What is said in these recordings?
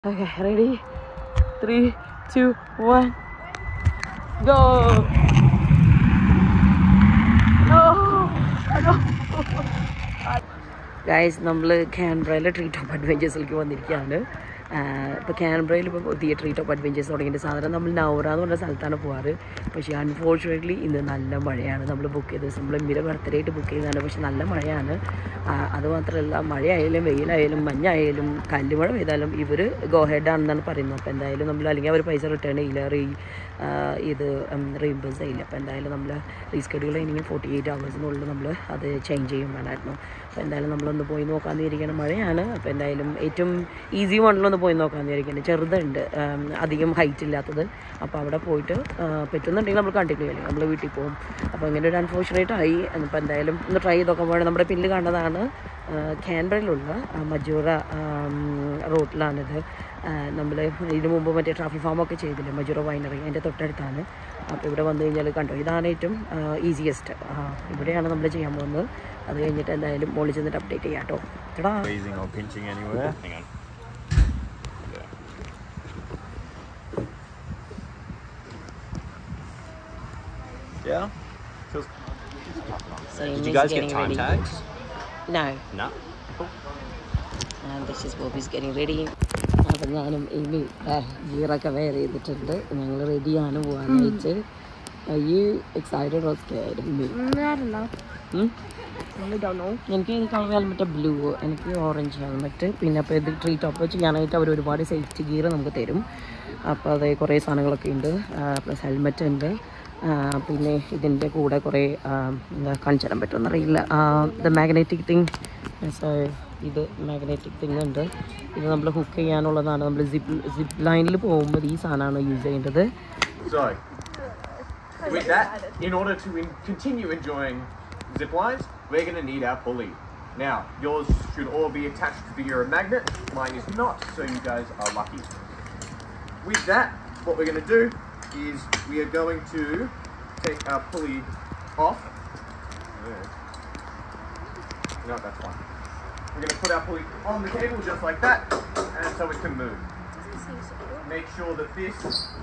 Okay, ready? Three, two, one, go! No! No! Guys നമ്മൾ ക്യാൻബ്രയിലെ treat of അഡ്വഞ്ചേഴ്സിലേക്ക് വന്നിരിക്കുകയാണ് ഇപ്പോൾ ക്യാൻബ്രയിൽ ഇപ്പോൾ പുതിയ ട്രീറ്റ് ഓഫ് അഡ്വഞ്ചേഴ്സ് തുടങ്ങിയിട്ട് സാധാരണ നമ്മൾ നൗറ എന്ന് പറഞ്ഞ സ്ഥലത്താണ് പോകാറ് പക്ഷേ അൺഫോർച്ചുനേറ്റ്ലി ഇന്ന് നല്ല മഴയാണ് നമ്മൾ ബുക്ക് ചെയ്തത് നമ്മൾ എമ്മിൻ്റെ ബർത്ത്ഡേ ആയിട്ട് ബുക്ക് ചെയ്തതാണ് പക്ഷേ നല്ല മഴയാണ് ആ, അതുമാത്രമല്ല മഴയായാലും വെയിലായാലും മഞ്ഞായാലും കല്ലുമഴ പെയ്താലും ഇവർ ഗോ ഹെഡ് ആണെന്നാണ് പറയുന്നത് അപ്പോൾ എന്തായാലും നമ്മൾ അല്ലെങ്കിൽ അവർ പൈസ റിട്ടേൺ ചെയ്യില്ല റീ ആ, ഇത് റീംബേഴ്സ് ചെയ്യില്ല അപ്പോൾ എന്തായാലും നമ്മൾ റീസ്കെഡ്യൂൾ ചെയ്യണമെങ്കിൽ ഫോർട്ടി എയ്റ്റ് ഹവേഴ്സിനുള്ളിൽ നമ്മൾ അത് ചേഞ്ച് ചെയ്യും വേണമായിരുന്നു അപ്പോൾ എന്തായാലും നമ്മളൊന്ന് പോയി നോക്കാമെന്ന് ഇരിക്കണം മഴയാണ് അപ്പോൾ എന്തായാലും ഏറ്റവും ഈസി വണ്ണിലൊന്ന് പോയി നോക്കാമെന്ന് ഇരിക്കുന്നത് ചെറുതുണ്ട് ആം, അധികം ഹൈറ്റ് ഇല്ലാത്തത് അപ്പോൾ അവിടെ പോയിട്ട് ആ, പറ്റുന്നുണ്ടെങ്കിൽ നമ്മൾ കണ്ടിന്യൂ ചെയ്യില്ല നമ്മൾ വീട്ടിൽ പോകും അപ്പോൾ ഇങ്ങനെ ഒരു അൺഫോർച്ചുനേറ്റ് ആയി അപ്പോൾ എന്തായാലും ഒന്ന് ട്രൈ ചെയ്ത് നോക്കാൻ നമ്മുടെ പിന്നിൽ കണ്ടതാണ് ക്യാൻബറയിലുള്ള മജൂറ റോട്ടിലാണിത് നമ്മൾ ഇതിനു മുമ്പ് മറ്റേ ട്രാഫിക് ഫാമൊക്കെ ചെയ്തില്ലേ മജൂറ വൈനറി അതിൻ്റെ തൊട്ടടുത്താണ് അപ്പോൾ ഇവിടെ വന്നു കഴിഞ്ഞാൽ കണ്ടോ ഇതാണ് ഏറ്റവും ഈസിയസ്റ്റ് ഇവിടെയാണ് നമ്മൾ ചെയ്യാൻ പോകുന്നത് അത് കഴിഞ്ഞിട്ട് എന്തായാലും മുകളിൽ ചെന്നിട്ട് അപ്ഡേറ്റ് ചെയ്യാം കേട്ടോ ചേട്ടാ Squeezing or pinching anywhere. Hang on. Yeah. Feels. Did you guys get time tags? No. No. And this is Bobby's getting ready. അപ്പം ഞാനും ഇനി ഗിയറൊക്കെ വെയർ ചെയ്തിട്ടുണ്ട് ഞങ്ങൾ റെഡിയാണ് പോകാനായിട്ട് ഈ എക്സൈറ്റഡ് ഓർ സ്കേർഡ് മീ എനിക്ക് ഇത് കളർ ഹെൽമെറ്റ് ബ്ലൂ എനിക്ക് ഓറഞ്ച് ഹെൽമെറ്റ് പിന്നെ അപ്പോൾ ഇത് ട്രീ ടോപ്പ് ചെയ്യാനായിട്ട് അവർ ഒരുപാട് സേഫ്റ്റി ഗിയർ നമുക്ക് തരും അപ്പോൾ അത് കുറേ സാധനങ്ങളൊക്കെ ഉണ്ട് പ്ലസ് ഹെൽമെറ്റ് ഉണ്ട് ആ, പിന്നെ ഇതിൻ്റെ കൂടെ കുറേ ആ, എന്താ കാണിച്ചു തരാൻ പറ്റുമെന്നറിയില്ല ദ മാഗ്നറ്റിക് തിങ് ഇത് മാഗ്നറ്റിക് തിങ് ഉണ്ട് ഇത് നമ്മൾ ഹുക്ക് ചെയ്യാനുള്ളതാണ് നമ്മൾ സിപ്പ് സിപ്പ് ലൈനിൽ പോകുമ്പോൾ ഈ സാധനമാണ് യൂസ് ചെയ്യേണ്ടത് So, with that, in order to in- continue enjoying zip lines, we're going to need our pulley. Now, yours should all be attached via a magnet. Mine is not, so you guys are lucky. With that, what we're going to do is we are going to take our pulley off. No, that's fine. We're going to put our pulley on the cable just like that, and so it can move. Make sure that this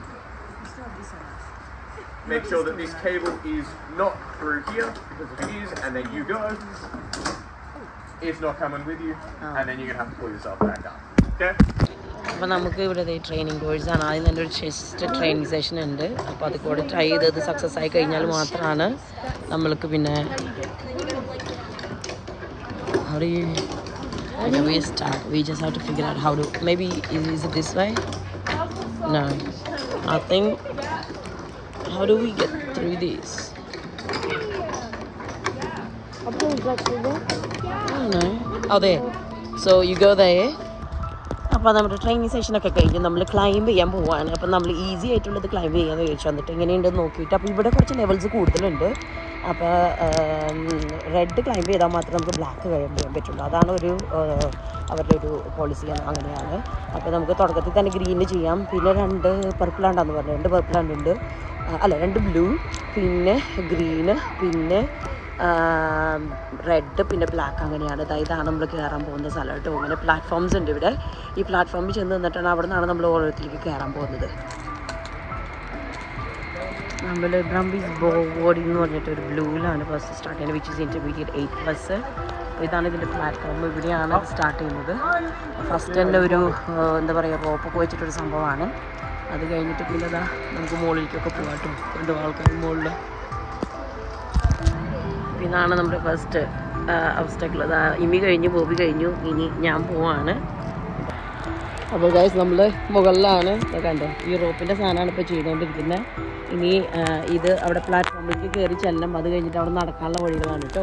make sure that this cable is not through here because if it is and then you go it's not coming with you and then you're gonna have to pull yourself back up okay അപ്പോൾ നമുക്ക് ഇവിടെ training കോഴ്സാണ് ആദ്യം തന്നെ ഒരു chest training session ഉണ്ട് അപ്പോൾ അത് കൂടെ ട്രൈ ചെയ്തത് സക്സസ് ആയി കഴിഞ്ഞാൽ മാത്രമാണ് നമ്മൾക്ക് പിന്നെ how do you okay, we start we just have to figure out how to maybe is, is it this way no I think how do we get through this I don't know oh there so you go there അപ്പോൾ നമ്മുടെ training സെഷനൊക്കെ കഴിഞ്ഞ് നമ്മൾ climb ചെയ്യാൻ പോവാണ് അപ്പം നമ്മൾ easy ആയിട്ടുള്ളത് climb ചെയ്യാന്ന് ചോദിച്ചു വന്നിട്ട് എങ്ങനെയുണ്ടെന്ന് നോക്കിയിട്ട് അപ്പോൾ ഇവിടെ കുറച്ച് ലെവൽസ് കൂടുതലുണ്ട് അപ്പോൾ റെഡ് ക്ലൈംബ് ചെയ്താൽ മാത്രമേ നമുക്ക് ബ്ലാക്ക് ക്ലൈംബ് ചെയ്യാൻ പറ്റുള്ളൂ അതാണ് ഒരു ആ, അവരുടെ ഒരു പോളിസി അങ്ങനെയാണ് അപ്പോൾ നമുക്ക് തുടക്കത്തിൽ തന്നെ ഗ്രീന് ചെയ്യാം പിന്നെ രണ്ട് പർപ്പിൾ ആണ്ടാന്ന് പറഞ്ഞു രണ്ട് പർപ്പിൾ ആണ്ടുണ്ട് അല്ല രണ്ട് ബ്ലൂ പിന്നെ ഗ്രീന് പിന്നെ റെഡ് പിന്നെ ബ്ലാക്ക് അങ്ങനെയാണ് ഇതാ ഇതാണ് നമ്മൾ കയറാൻ പോകുന്ന സ്ഥലം കേട്ടോ ഇങ്ങനെ പ്ലാറ്റ്ഫോംസ് ഉണ്ട് ഇവിടെ ഈ പ്ലാറ്റ്ഫോമിൽ ചെന്ന് നിന്നിട്ടാണ് അവിടെ നിന്നാണ് നമ്മൾ ഓരോരുത്തർക്ക് കയറാൻ പോകുന്നത് നമ്മൾ ബ്രംബീസ് ബോർഡിംഗ് എന്ന് പറഞ്ഞിട്ട് ഒരു ബ്ലൂവിലാണ് ഫസ്റ്റ് സ്റ്റാർട്ട് ചെയ്യുന്നത് which is intermediate eight plus ഇതാണ് ഇതിൻ്റെ പ്ലാറ്റ്ഫോം ഇവിടെയാണ് സ്റ്റാർട്ട് ചെയ്യുന്നത് ഫസ്റ്റ് തന്നെ ഒരു ആ, എന്താ പറയുക റോപ്പൊക്കെ വെച്ചിട്ടൊരു സംഭവമാണ് അത് കഴിഞ്ഞിട്ട് പിന്നെ ഇതാ നമുക്ക് മുകളിലേക്കൊക്കെ പോകാട്ടോ രണ്ട് ആൾക്കാർ മുകളിൽ ഇതാണ് നമ്മുടെ ഫസ്റ്റ് അവസ്ഥകൾ ഇമി കഴിഞ്ഞു ബോബി കഴിഞ്ഞു ഇനി ഞാൻ പോവാണ് അപ്പോൾ ഗൈസ് നമ്മൾ മുകളിലാണ് ദേ കണ്ടോ ഈ റോപ്പിൻ്റെ സാധനമാണ് ഇപ്പോൾ ചെയ്തുകൊണ്ടിരിക്കുന്നത് ഇനി ആ, ഇത് അവിടെ പ്ലാറ്റ്ഫോമിലേക്ക് കയറി ചെല്ലണം അത് കഴിഞ്ഞിട്ട് അവിടെ നടക്കാനുള്ള വഴികളാണ് കേട്ടോ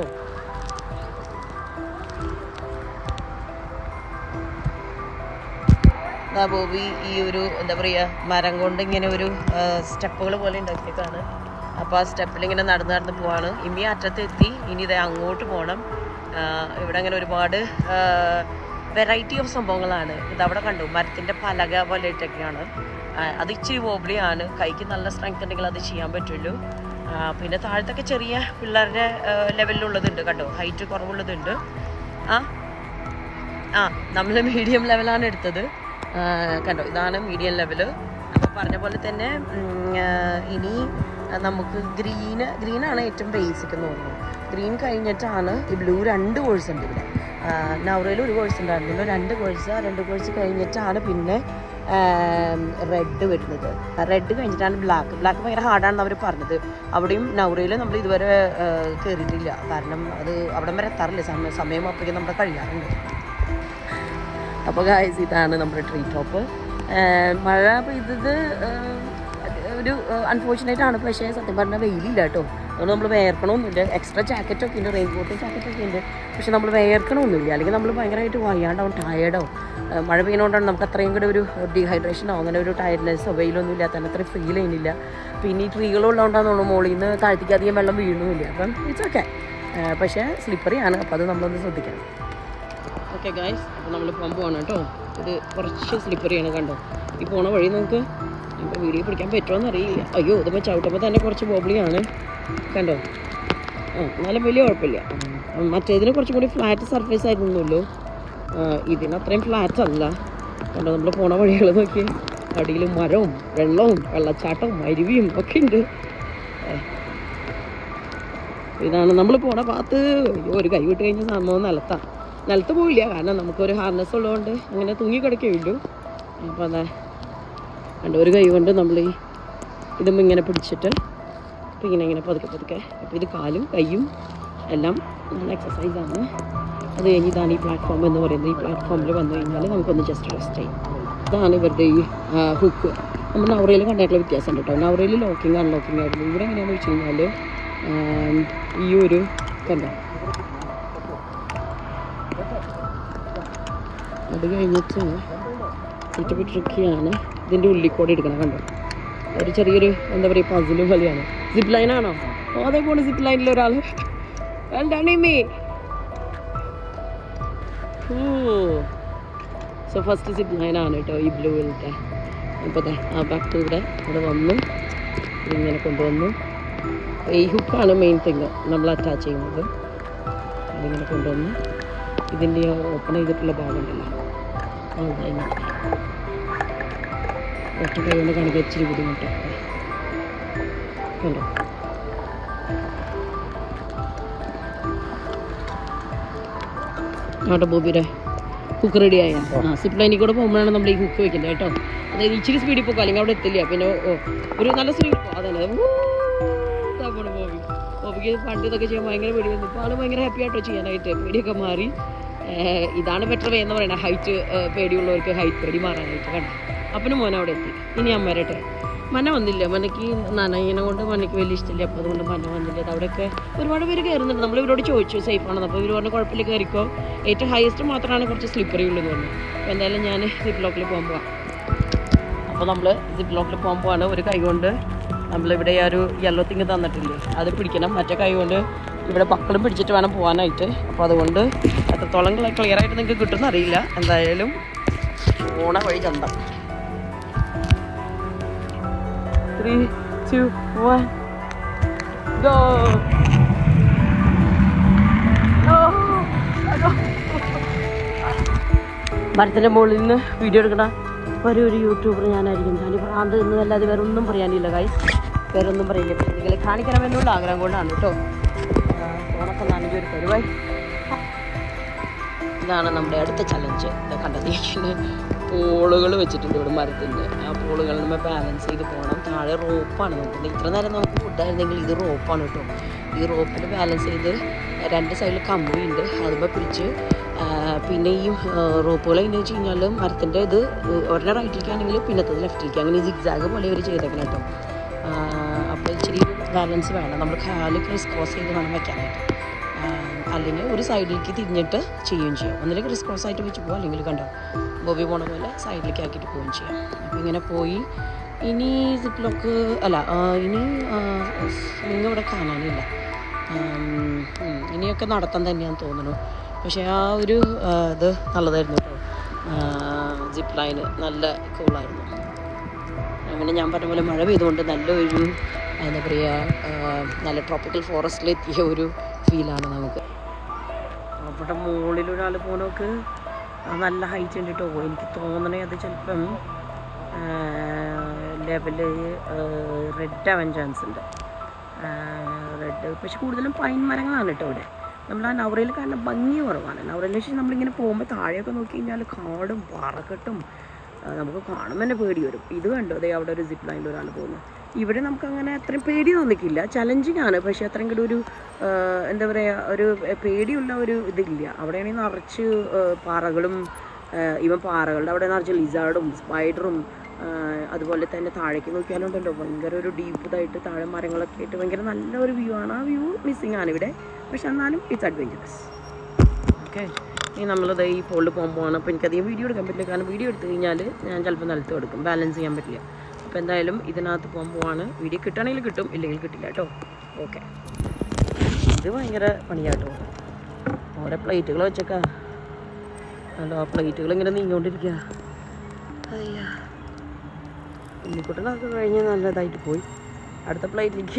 ദാ ബോബി ഈ ഒരു എന്താ പറയുക മരം കൊണ്ട് ഇങ്ങനെ ഒരു സ്റ്റെപ്പുകൾ പോലെ ഉണ്ടാക്കിയേക്കാണ് അപ്പോൾ ആ സ്റ്റെപ്പിൽ ഇങ്ങനെ നടന്ന് നടന്ന് പോവാണ് ഇനി അറ്റത്ത് എത്തി ഇനി ഇത് അങ്ങോട്ട് പോകണം ആ, ഇവിടെ അങ്ങനെ ഒരുപാട് വെറൈറ്റി ഓഫ് സംഭവങ്ങളാണ് ഇത് അവിടെ കണ്ടു മരത്തിൻ്റെ പലക പോലെ ഇട്ടൊക്കെയാണ് ആ, അത് ഇച്ചിരി വോബ്ലിയാണ് കൈക്ക് നല്ല സ്ട്രെങ്ത് ഉണ്ടെങ്കിൽ അത് ചെയ്യാൻ പറ്റുള്ളൂ ആ, പിന്നെ താഴത്തൊക്കെ ചെറിയ പിള്ളേരുടെ ലെവലിലുള്ളതുണ്ട് കണ്ടോ ഹൈറ്റ് കുറവുള്ളതുണ്ട് ആ ആ നമ്മൾ മീഡിയം ലെവലാണ് എടുത്തത് കണ്ടോ ഇതാണ് മീഡിയം ലെവല് അപ്പോൾ പറഞ്ഞ പോലെ തന്നെ ഉം, ആ, ഇനി നമുക്ക് ഗ്രീന് ഗ്രീനാണ് ഏറ്റവും ബേസിക് എന്ന് തോന്നുന്നു ഗ്രീൻ കഴിഞ്ഞിട്ടാണ് ഈ ബ്ലൂ രണ്ട് കോഴ്സ് ഉണ്ട് ഇവിടെ നവറയിൽ ഒരു കോഴ്സ് ഉണ്ടായിരുന്നില്ല രണ്ട് കോഴ്സ് ആ രണ്ട് കോഴ്സ് കഴിഞ്ഞിട്ടാണ് പിന്നെ റെഡ് വരുന്നത് റെഡ് കഴിഞ്ഞിട്ടാണ് ബ്ലാക്ക് ബ്ലാക്ക് ഭയങ്കര ഹാർഡാണെന്ന് അവർ പറഞ്ഞത് അവിടെയും നൗറയിൽ നമ്മൾ ഇതുവരെ കയറിയിട്ടില്ല കാരണം അത് അവിടെ വരെ എത്താറില്ല സമയം സമയം അപ്പോഴേക്കും നമ്മുടെ കഴിയാറുണ്ട് അപ്പോൾ ഗായ്സ് ഇതാണ് നമ്മുടെ ട്രീ ടോപ്പ് മഴ പെയ്തത് ഏഹ്, ഒരു അൺഫോർച്ചുനേറ്റ് ആണ് പക്ഷേ സത്യം പറഞ്ഞാൽ വെയിലില്ല കേട്ടോ അതുകൊണ്ട് നമ്മൾ വേർക്കണമൊന്നുമില്ല എക്സ്ട്രാ ജാക്കറ്റൊക്കെ ഉണ്ട് റെയിൻ കോട്ടും ജാക്കറ്റൊക്കെ ഉണ്ട് പക്ഷെ നമ്മൾ വേർക്കണമൊന്നുമില്ല അല്ലെങ്കിൽ നമ്മൾ ഭയങ്കരമായിട്ട് വയ്യാണ്ടാവും ടയേർഡാവും മഴ പെയ്യുന്നതുകൊണ്ടാണ് നമുക്ക് അത്രയും കൂടെ ഒരു ഡീഹൈഡ്രേഷനോ അങ്ങനെ ഒരു ടയർഡ്നെസ്സോ വെയിലൊന്നും ഇല്ലാത്ത അത്രയും ഫീൽ ചെയ്യുന്നില്ല പിന്നെ ഈ ട്രീകളുള്ളതുകൊണ്ടാണെന്ന് തോന്നുന്നു മുകളിൽ നിന്ന് താഴ്ത്തിക്ക് അധികം വെള്ളം വീഴുന്നുമില്ല അപ്പം ഇറ്റ്സ് ഓക്കെ പക്ഷേ സ്ലിപ്പറിയാണ് അപ്പോൾ അത് നമ്മളൊന്ന് ശ്രദ്ധിക്കണം ഓക്കെ ഗായ്സ് അപ്പോൾ നമ്മൾ പോകാൻ പോവാണ് കേട്ടോ ഇത് കുറച്ച് സ്ലിപ്പറിയാണ് കണ്ടോ ഈ പോണ വഴി നമുക്ക് ഇപ്പോൾ വീഡിയോ പിടിക്കാൻ പറ്റുമോയെന്ന് അറിയില്ല അയ്യോ ഇതിപ്പോൾ ചവിട്ടുമ്പോൾ തന്നെ കുറച്ച് ബോബിളിയാണ് കണ്ടോ ആ എന്നാലും വലിയ കുഴപ്പമില്ല ഉം, മറ്റേതിന് കുറച്ചും കൂടി ഫ്ലാറ്റ് സർഫേസ് ആയിരുന്നുള്ളൂ ആ, ഇതിന് അത്രയും ഫ്ലാറ്റ് അല്ല കണ്ടോ നമ്മൾ പോണ വഴികൾ നോക്കി അടിയിൽ മരവും വെള്ളവും വെള്ളച്ചാട്ടവും അരുവിയും ഒക്കെ ഉണ്ട് ഏ. ഇതാണ് നമ്മൾ പോണ ഭാഗത്ത് അയ്യോ ഒരു കൈ വിട്ട് കഴിഞ്ഞ സംഭവം നിലത്താ നിലത്ത് പോയില്ല കാരണം നമുക്കൊരു ഹാർനസ് ഉള്ളതുകൊണ്ട് അങ്ങനെ തൂങ്ങി കിടക്കുകയുള്ളൂ അപ്പോൾ അതാ കണ്ട ഒരു കൈ കൊണ്ട് നമ്മൾ ഈ ഇതും ഇങ്ങനെ പിടിച്ചിട്ട് അപ്പോൾ ഇങ്ങനെ ഇങ്ങനെ പതുക്കെ പതുക്കെ അപ്പോൾ ഇത് കാലും കൈയും എല്ലാം നല്ല എക്സസൈസാണ് അത് കഴിഞ്ഞ് ഇതാണ് ഈ പ്ലാറ്റ്ഫോം എന്ന് പറയുന്നത് ഈ പ്ലാറ്റ്ഫോമിൽ വന്നു കഴിഞ്ഞാൽ നമുക്കൊന്ന് ജസ്റ്റ് റെസ്റ്റ് ചെയ്യും ഇതാണ് ഇവരുടെ ഈ ഹുക്ക് നമ്മൾ നവറയിൽ കണ്ടായിട്ടുള്ള വ്യത്യാസം ഉണ്ട് കേട്ടോ നവറയിൽ ലോക്കിംഗ് അൺലോക്കിംഗ് ആയിരുന്നു ഇവിടെ എങ്ങനെയാണെന്ന് വെച്ച് കഴിഞ്ഞാൽ ഈ ഒരു കണ്ടോ അത് കഴിഞ്ഞിട്ട് ഇച്ചിരി ട്രിക്കിയാണ് ഇതിൻ്റെ ഉള്ളിൽ കൂടെ എടുക്കണം കണ്ടോ ഒരു ചെറിയൊരു എന്താ പറയുക പസില് പോലെയാണ് സിപ്പ് ലൈനാണോ ഓ അതേ പോണ് സിപ്പ് ലൈനിൽ ഒരാൾ രണ്ടാണേമേ ഓ സോ ഫസ്റ്റ് സിപ്പ് ലൈനാണ് കേട്ടോ ഈ ബ്ലൂവിലത്തെ അപ്പോൾ ദേ ആ ബാക്ക് ഇവിടെ ഇവിടെ വന്നു ഇതിങ്ങനെ കൊണ്ടുവന്നു ഈ ഹുക്കാണ് മെയിൻ തിങ് നമ്മൾ അറ്റാച്ച് ചെയ്യുന്നത് അതിങ്ങനെ കൊണ്ടുവന്ന് ഇതിൻ്റെ ഓപ്പൺ ചെയ്തിട്ടുള്ള ഭാഗമുണ്ടല്ലോ ആ ഇങ്ങനെ ഒറ്റ കൈ കൊണ്ട് കാണിക്കാൻ ഇച്ചിരി ബുദ്ധിമുട്ട് കണ്ടോ ആട്ടെ ബോബിയുടെ കുക്ക് റെഡി ആയ ആ സിപ്പ് ലൈനിൽ കൂടെ പോകുമ്പോഴാണ് നമ്മൾ ഈ കുക്ക് വെക്കുന്നത് കേട്ടോ അതായത് ഇച്ചിരി സ്പീഡിൽ പോകും അല്ലെങ്കിൽ അവിടെ എത്തില്ല പിന്നെ ഓ ഒരു നല്ല സ്പീഡിൽ പോകും അതന്നെ ഊ, ഇതാ പോണു ബോബി ബോബിക്ക് പണ്ട് ഇതൊക്കെ ചെയ്യാൻ ഭയങ്കര പേടി വന്നു ഇപ്പോൾ ആള് ഭയങ്കര ഹാപ്പി ആയിട്ടോ ചെയ്യാനായിട്ട് പേടിയൊക്കെ മാറി ഏഹ് ഇതാണ് ബെറ്റർ വേ എന്ന് പറയുന്നത് ഹൈറ്റ് പേടിയുള്ളവർക്ക് ഹൈറ്റ് പേടി മാറാനായിട്ട് കണ്ടു അപ്പനും മോനെ അവിടെ എത്തി ഇനി അമ്മ വരട്ടെ മന വന്നില്ല മനയ്ക്ക് നനയിനെ കൊണ്ട് മനയ്ക്ക് വലിയ ഇഷ്ടമില്ല അപ്പോൾ അതുകൊണ്ട് മന വന്നില്ല അത് അവിടെയൊക്കെ ഒരുപാട് പേര് കയറുന്നുണ്ട് നമ്മൾ ഇവരോട് ചോദിച്ചു സേഫ് ആണെന്ന് അപ്പോൾ ഇവർ പറഞ്ഞ കുഴപ്പമില്ല കയറിക്കോ ഏറ്റവും ഹയസ്റ്റ് മാത്രമാണ് കുറച്ച് സ്ലിപ്പറി ഉള്ളൂ എന്ന് പറഞ്ഞു അപ്പോൾ എന്തായാലും ഞാൻ സിപ്പ് ലോക്കിൽ പോകാൻ പോവാം അപ്പോൾ നമ്മൾ സിപ്പ് ലോക്കിൽ പോകാൻ പോവാണ് ഒരു കൈ കൊണ്ട് നമ്മളിവിടെ ആ ഒരു യെല്ലോ തിങ് തന്നിട്ടില്ലേ അത് പിടിക്കണം മറ്റേ കൈ കൊണ്ട് ഇവിടെ പക്കളും പിടിച്ചിട്ട് വേണം പോകാനായിട്ട് അപ്പോൾ അതുകൊണ്ട് എത്രത്തോളം ക്ലിയർ ആയിട്ട് നിങ്ങൾക്ക് കിട്ടുമെന്ന് അറിയില്ല എന്തായാലും ഓണ വഴി ചന്തം ത്രീ ടു വൺ ഗോ മരത്തിൻ്റെ മുകളിൽ നിന്ന് വീഡിയോ എടുക്കണ ഒരു ഒരു യൂട്യൂബർ ഞാനായിരിക്കും ഞാൻ ഭ്രാന്ത് എന്നതല്ലാതെ വേറെ ഒന്നും പറയാനില്ല ഗൈസ് വേറെ ഒന്നും പറയില്ല പക്ഷേ നിങ്ങളെ കാണിക്കണമെന്നുള്ള ആഗ്രഹം കൊണ്ടാണ് കേട്ടോ ഓണൊക്കെ നനഞ്ഞ ഒരു പരിപാടി ഇതാണ് നമ്മുടെ അടുത്ത ചലഞ്ച് ഇത് കണ്ടതിരിക്കുന്ന പോളുകൾ വെച്ചിട്ടുണ്ട് ഇവിടെ മരത്തിൻ്റെ ആ പോളുകൾ നമ്മൾ ബാലൻസ് ചെയ്ത് പോകണം താഴെ റോപ്പാണ് നോക്കുന്നത് ഇത്ര നേരം നമുക്ക് ഫുഡായിരുന്നെങ്കിൽ ഇത് റോപ്പാണ് കേട്ടോ ഈ റോപ്പിൽ ബാലൻസ് ചെയ്ത് രണ്ട് സൈഡിൽ കമ്പിയുണ്ട് അതുമ്പോൾ പിടിച്ച് ആ, പിന്നെ ഈ റോപ്പുകൾ എങ്ങനെ വെച്ച് കഴിഞ്ഞാൽ മരത്തിൻ്റെ ഇത് ഒരെണ്ണം റൈറ്റിലേക്കാണെങ്കിൽ പിന്നത്തത് ലെഫ്റ്റിലേക്ക് അങ്ങനെ സിഗ്സാഗ് പോലെ ഇവർ ചെയ്തേക്കണം കേട്ടോ അപ്പോൾ ഇച്ചിരി ബാലൻസ് വേണം നമ്മൾ കാല് ക്രിസ് ക്രോസ് ചെയ്ത് വേണം വയ്ക്കാനായിട്ട് അല്ലെങ്കിൽ ഒരു സൈഡിലേക്ക് തിരിഞ്ഞിട്ട് ചെയ്യുകയും ചെയ്യാം ഒന്നിലേക്ക് ക്രിസ് ക്രോസ് ആയിട്ട് വെച്ച് പോകും അല്ലെങ്കിൽ കണ്ടോ ബോബി പോണ പോലെ സൈഡിലേക്ക് ആക്കിയിട്ട് പോവുകയും ചെയ്യാം അപ്പോൾ ഇങ്ങനെ പോയി ഇനി സിപ്പിലൊക്കെ അല്ല ആ, ഇനി സ്വിങ് ഇവിടെ കാണാനില്ല ഉം, ഉം, ഇനിയൊക്കെ നടത്താൻ തന്നെയാന്ന് തോന്നുന്നു പക്ഷേ ആ ഒരു ആ, ഇത് നല്ലതായിരുന്നു കേട്ടോ ജിപ്പ് ലൈന് നല്ല കൂളായിരുന്നു അങ്ങനെ ഞാൻ പറഞ്ഞ പോലെ മഴ പെയ്തുകൊണ്ട് നല്ലൊരു എന്താ പറയുക നല്ല ട്രോപ്പിക്കൽ ഫോറസ്റ്റിലെത്തിയ ഒരു ഫീലാണ് നമുക്ക് അവിടെ മുകളിൽ ഒരാൾ പോണോക്ക് അത് നല്ല ഹൈറ്റ് ഉണ്ട് കേട്ടോ എനിക്ക് തോന്നണേ അത് ചിലപ്പം ലെവല് റെഡ് ആവാൻ ചാൻസ് ഉണ്ട് റെഡ് പക്ഷെ കൂടുതലും പൈൻ മരങ്ങളാണ് കേട്ടോ ഇവിടെ നമ്മൾ ആ നവറയിൽ കാണുന്ന ഭംഗി കുറവാണ് നവറയിൽ വെച്ച് നമ്മളിങ്ങനെ പോകുമ്പോൾ താഴെയൊക്കെ നോക്കി കഴിഞ്ഞാൽ കാടും പാറക്കെട്ടും ആ, നമുക്ക് കാണുമ്പോൾ തന്നെ പേടി വരും ഇത് കണ്ടോ അതെ അവിടെ ഒരു സിപ്പ് ലൈനിൽ ഒരാൾ പോകുന്നു ഇവിടെ നമുക്ക് അങ്ങനെ അത്രയും പേടി തോന്നിക്കില്ല ചലഞ്ചിങ് ആണ് പക്ഷേ അത്രയും കൂടി ഒരു ആ, എന്താ പറയുക ഒരു പേടിയുള്ള ഒരു ഇതില്ല അവിടെയാണെങ്കിൽ നിറച്ച് ആ, പാറകളും ഇവൻ പാറകളുടെ അവിടെ നിറച്ച് ലിസാർഡും സ്പൈഡറും അതുപോലെ തന്നെ താഴേക്ക് നോക്കിയാലുണ്ടല്ലോ ഭയങ്കര ഒരു ഡീപ്പ് ഇതായിട്ട് താഴെ മരങ്ങളൊക്കെ ആയിട്ട് ഭയങ്കര നല്ല ഒരു വ്യൂ ആണ് ആ വ്യൂ മിസ്സിങ് ആണ് ഇവിടെ പക്ഷെ എന്നാലും ഇറ്റ്സ് അഡ്വഞ്ചറസ് ഓക്കെ ഇനി നമ്മളിത് ഈ ഫോളിൽ പോകാൻ പോകണം അപ്പോൾ എനിക്കധികം വീഡിയോ എടുക്കാൻ പറ്റില്ല കാരണം വീഡിയോ എടുത്തു കഴിഞ്ഞാൽ ഞാൻ ചിലപ്പോൾ നിലത്ത് എടുക്കും ബാലൻസ് ചെയ്യാൻ പറ്റില്ല അപ്പോൾ എന്തായാലും ഇതിനകത്ത് പോകാൻ പോവാണ് വീഡിയോ കിട്ടണമെങ്കിൽ കിട്ടും ഇല്ലെങ്കിൽ കിട്ടില്ല കേട്ടോ ഓക്കെ ഇത് ഭയങ്കര പണിയാട്ടോ ഓരോ പ്ലേറ്റുകൾ വെച്ചേക്കാ അല്ലോ ആ പ്ലേറ്റുകൾ ഇങ്ങനെ നീങ്ങിക്കൊണ്ടിരിക്കുക അയ്യാ ഉണ്ണിക്കുട്ടനൊക്കെ കഴിഞ്ഞ് നല്ലതായിട്ട് പോയി അടുത്ത പ്ലേറ്റിലേക്ക്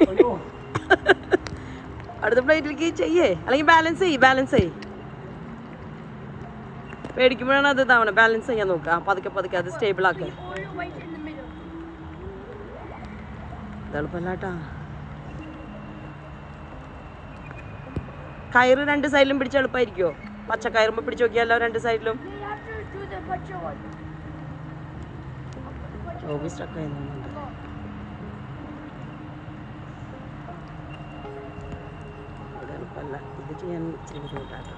അടുത്ത പ്ലേറ്റിലേക്ക് ചെയ്യേ അല്ലെങ്കിൽ ബാലൻസ് ചെയ്യ് ബാലൻസ് ചെയ്യ് പേടിക്കുമ്പോഴാണ് അത് ഇതാവണ ബാലൻസ് ചെയ്യാൻ നോക്കുക ആ, പതുക്കെ പതുക്കെ അത് സ്റ്റേബിൾ ആക്കുക Always in the middle. എളുപ്പമല്ലാട്ടാ കയറ് രണ്ട് സൈഡിലും പിടിച്ച് എളുപ്പമായിരിക്കുമോ പച്ച കയറുമ്പോ പിടിച്ച് നോക്കിയാലോ രണ്ട് സൈഡിലും You have to do the butcher one. Joby stuck ആയിരുന്നുണ്ട് ഇത് എളുപ്പമല്ല ഇത് ചെയ്യാൻ ഇച്ചിരി ബുദ്ധിമുട്ടാട്ടോ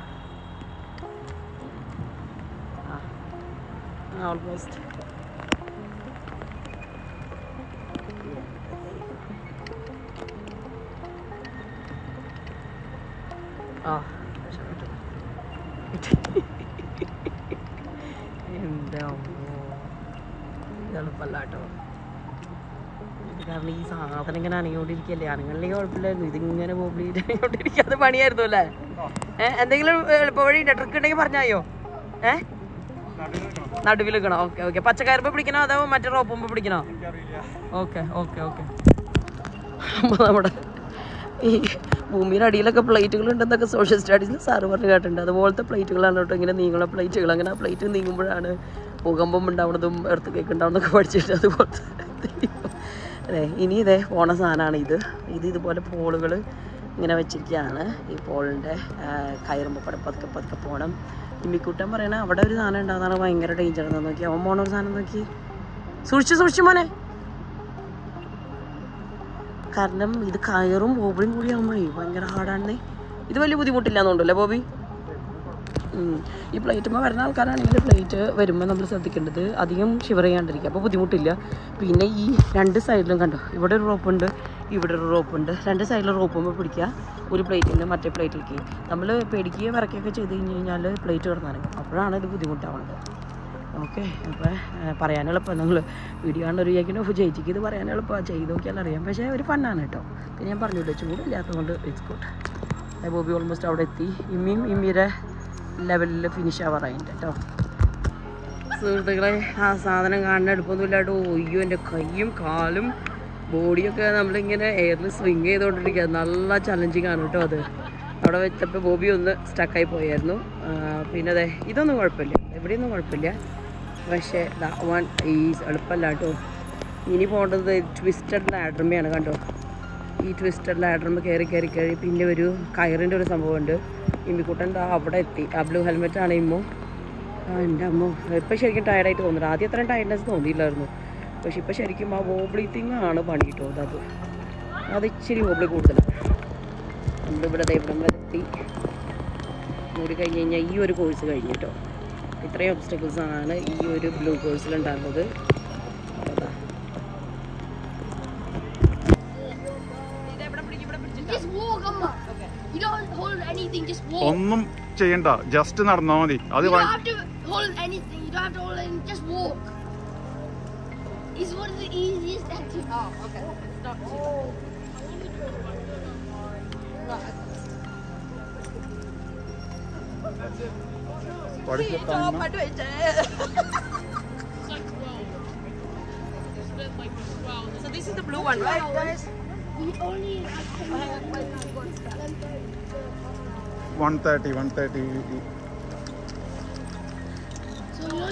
ആ ഓൾമോസ്റ്റ് ആ രക്ഷപ്പെട്ടു. എൻ്റെ അമ്മോ ഇത് എളുപ്പമല്ല കേട്ടോ ഇത് കാരണം ഈ സാധനം ഇങ്ങനെ അനങ്ങിക്കൊണ്ടിരിക്കല്ലേ അനങ്ങളിലേക്ക് കുഴപ്പമില്ലായിരുന്നു ഇതിങ്ങനെ ബോബിളിയിട്ട് അനങ്ങിക്കൊണ്ടിരിക്കുക അത് പണിയായിരുന്നു അല്ലേ ഏ എന്തെങ്കിലും എളുപ്പ വഴി ഉണ്ട് ട്രിക്ക് ഉണ്ടെങ്കിൽ പറഞ്ഞായോ ഏ നടുവിൽ നിൽക്കണോ ഓക്കെ ഓക്കെ പച്ചക്കയറുമ്പോൾ പിടിക്കണോ അതോ മറ്റേ റോപ്പുമ്പോൾ പിടിക്കണോ ഓക്കെ ഓക്കെ ഓക്കെ അപ്പോൾ നമ്മുടെ ഈ ഭൂമിയുടെ അടിയിലൊക്കെ പ്ലേറ്റുകൾ ഉണ്ടെന്നൊക്കെ സോഷ്യൽ സ്റ്റഡീസിൽ സാറ് പറഞ്ഞു കേട്ടിട്ടുണ്ട് അതുപോലത്തെ പ്ലേറ്റുകളാണ് കേട്ടോ ഇങ്ങനെ നീങ്ങുന്ന പ്ലേറ്റുകൾ അങ്ങനെ ആ പ്ലേറ്റ് നീങ്ങുമ്പോഴാണ് ഭൂകമ്പം ഉണ്ടാവുന്നതും എർത്ത് കേക്ക് ഉണ്ടാവുന്നതൊക്കെ പഠിച്ചിട്ട് അതുപോലത്തെ അതെ ഇനി ഇതേ പോണ സാധനമാണ് ഇത് ഇത് ഇതുപോലെ പോളുകൾ ഇങ്ങനെ വെച്ചിരിക്കുകയാണ് ഈ പോളിൻ്റെ കയറുമ്പോൾ കൂടെ പതുക്കെ പതുക്കെ പോകണം ഇമ്മിക്കുട്ടൻ പറയണ അവിടെ ഒരു സാധനം ഉണ്ടാകുന്നതാണ് ഭയങ്കര ഡേഞ്ചർ എന്ന് നോക്കി അവൻ പോണ ഒരു സാധനം നോക്കി സൂക്ഷിച്ചു സൂക്ഷിച്ചു മോനെ കാരണം ഇത് കയറും ബോബിയും കൂടി ആകുമ്പോഴേ ഭയങ്കര ഹാർഡാണെന്നേ ഇത് വലിയ ബുദ്ധിമുട്ടില്ലാന്നുണ്ടല്ലേ ബോബി ഉം. ഈ പ്ലേറ്റുമ്പോൾ വരുന്ന ആൾക്കാരാണെങ്കിൽ പ്ലേറ്റ് വരുമ്പോൾ നമ്മൾ ശ്രദ്ധിക്കേണ്ടത് അധികം ഷിവർ ചെയ്യാണ്ടിരിക്കുക അപ്പോൾ ബുദ്ധിമുട്ടില്ല പിന്നെ ഈ രണ്ട് സൈഡിലും കണ്ടോ ഇവിടെ ഒരു റോപ്പുണ്ട് ഇവിടെ ഒരു റോപ്പുണ്ട് രണ്ട് സൈഡിലും റോപ്പുമ്പോൾ പിടിക്കുക ഒരു പ്ലേറ്റിൻ്റെ മറ്റേ പ്ലേറ്റിലേക്ക് നമ്മൾ പേടിക്കുകയോ വിറക്കുകയൊക്കെ ചെയ്ത് കഴിഞ്ഞ് കഴിഞ്ഞാൽ പ്ലേറ്റ് കിടന്നിറങ്ങും അപ്പോഴാണ് ഇത് ബുദ്ധിമുട്ടാവുന്നത് ഓക്കെ അപ്പോൾ പറയാൻ എളുപ്പം നമ്മൾ വീഡിയോ കാണുന്ന ഒരു വിചാരിക്കുന്നു ജയിച്ചിക്ക് ഇത് പറയാൻ എളുപ്പമാണ് ചെയ്ത് നോക്കിയാൽ അറിയാം പക്ഷേ ഒരു ഫണ്ണാണ് കേട്ടോ ഇത് ഞാൻ പറഞ്ഞില്ല ചൂടില്ലാത്തതുകൊണ്ട് ഇറ്റ്സ് ഗുഡ് ബോബി ഓൾമോസ്റ്റ് അവിടെ എത്തി ഇമ്മിയും ഇമ്മിയുടെ ലെവലിൽ ഫിനിഷ് ആവാറായിട്ട് കേട്ടോ സുഹൃത്തുക്കളെ ആ സാധനം കാണാൻ എടുപ്പൊന്നുമില്ലാട്ടോ ഒയ്യോ എൻ്റെ കൈയും കാലും ബോഡിയൊക്കെ നമ്മളിങ്ങനെ എയറിൽ സ്വിങ് ചെയ്തുകൊണ്ടിരിക്കുക നല്ല ചലഞ്ചിങ് ആണ് കേട്ടോ അത് അവിടെ വെച്ചപ്പോൾ ബോബി ഒന്ന് സ്റ്റക്കായി പോയായിരുന്നു ആ, പിന്നെ അതെ ഇതൊന്നും കുഴപ്പമില്ല എവിടെയൊന്നും കുഴപ്പമില്ല പക്ഷേ വൺ ഈ എളുപ്പമല്ല കേട്ടോ ഇനി പോകേണ്ടത് ട്വിസ്റ്റഡ് ലാഡർമയാണ് കണ്ടോ ഈ ട്വിസ്റ്റഡ് ലാഡർമ കയറി കയറി കയറി പിന്നെ ഒരു കയറിൻ്റെ ഒരു സംഭവമുണ്ട് ഇമ്മിക്കുട്ടൻ ദാ അവിടെ എത്തി ആ ബ്ലൂ ഹെൽമെറ്റ് ആണ് ഇമ്മോ ആ എൻ്റെ അമ്മ ഇപ്പം ശരിക്കും ടയർഡായിട്ട് തോന്നുന്നു ആദ്യം അത്രയും ടയർഡ്നെസ് തോന്നിയില്ലായിരുന്നു പക്ഷെ ഇപ്പം ശരിക്കും ആ വോബ്ലി തിങ് ആണ് പണി കിട്ടും അത് അത് ഇച്ചിരി വോബ്ലി കൂടുതലാണ് നമ്മളിവിടെ ദേ ഇവിടം വരെ എത്തി കൂടി കഴിഞ്ഞ് കഴിഞ്ഞാൽ ഈ ഒരു കോഴ്സ് കഴിഞ്ഞു കേട്ടോ ഇത്രയും ഒബ്സ്റ്റക്കിൾസ് ആണ് ഈ ഒരു ബ്ലൂ കോഴ്സിൽ ഉണ്ടാകുന്നത് അതാ Just walk, Amma. You don't hold anything, just walk. ഒന്നും ചെയ്യണ്ട ജസ്റ്റ് നടന്നാ മതി അത് you വ- don't have to hold anything. You don't have to hold anything. Just walk. It's one of the easiest activities. Oh, okay. It's not too What is the time now? So this is the blue one, right, guys? We only have to 130, 130.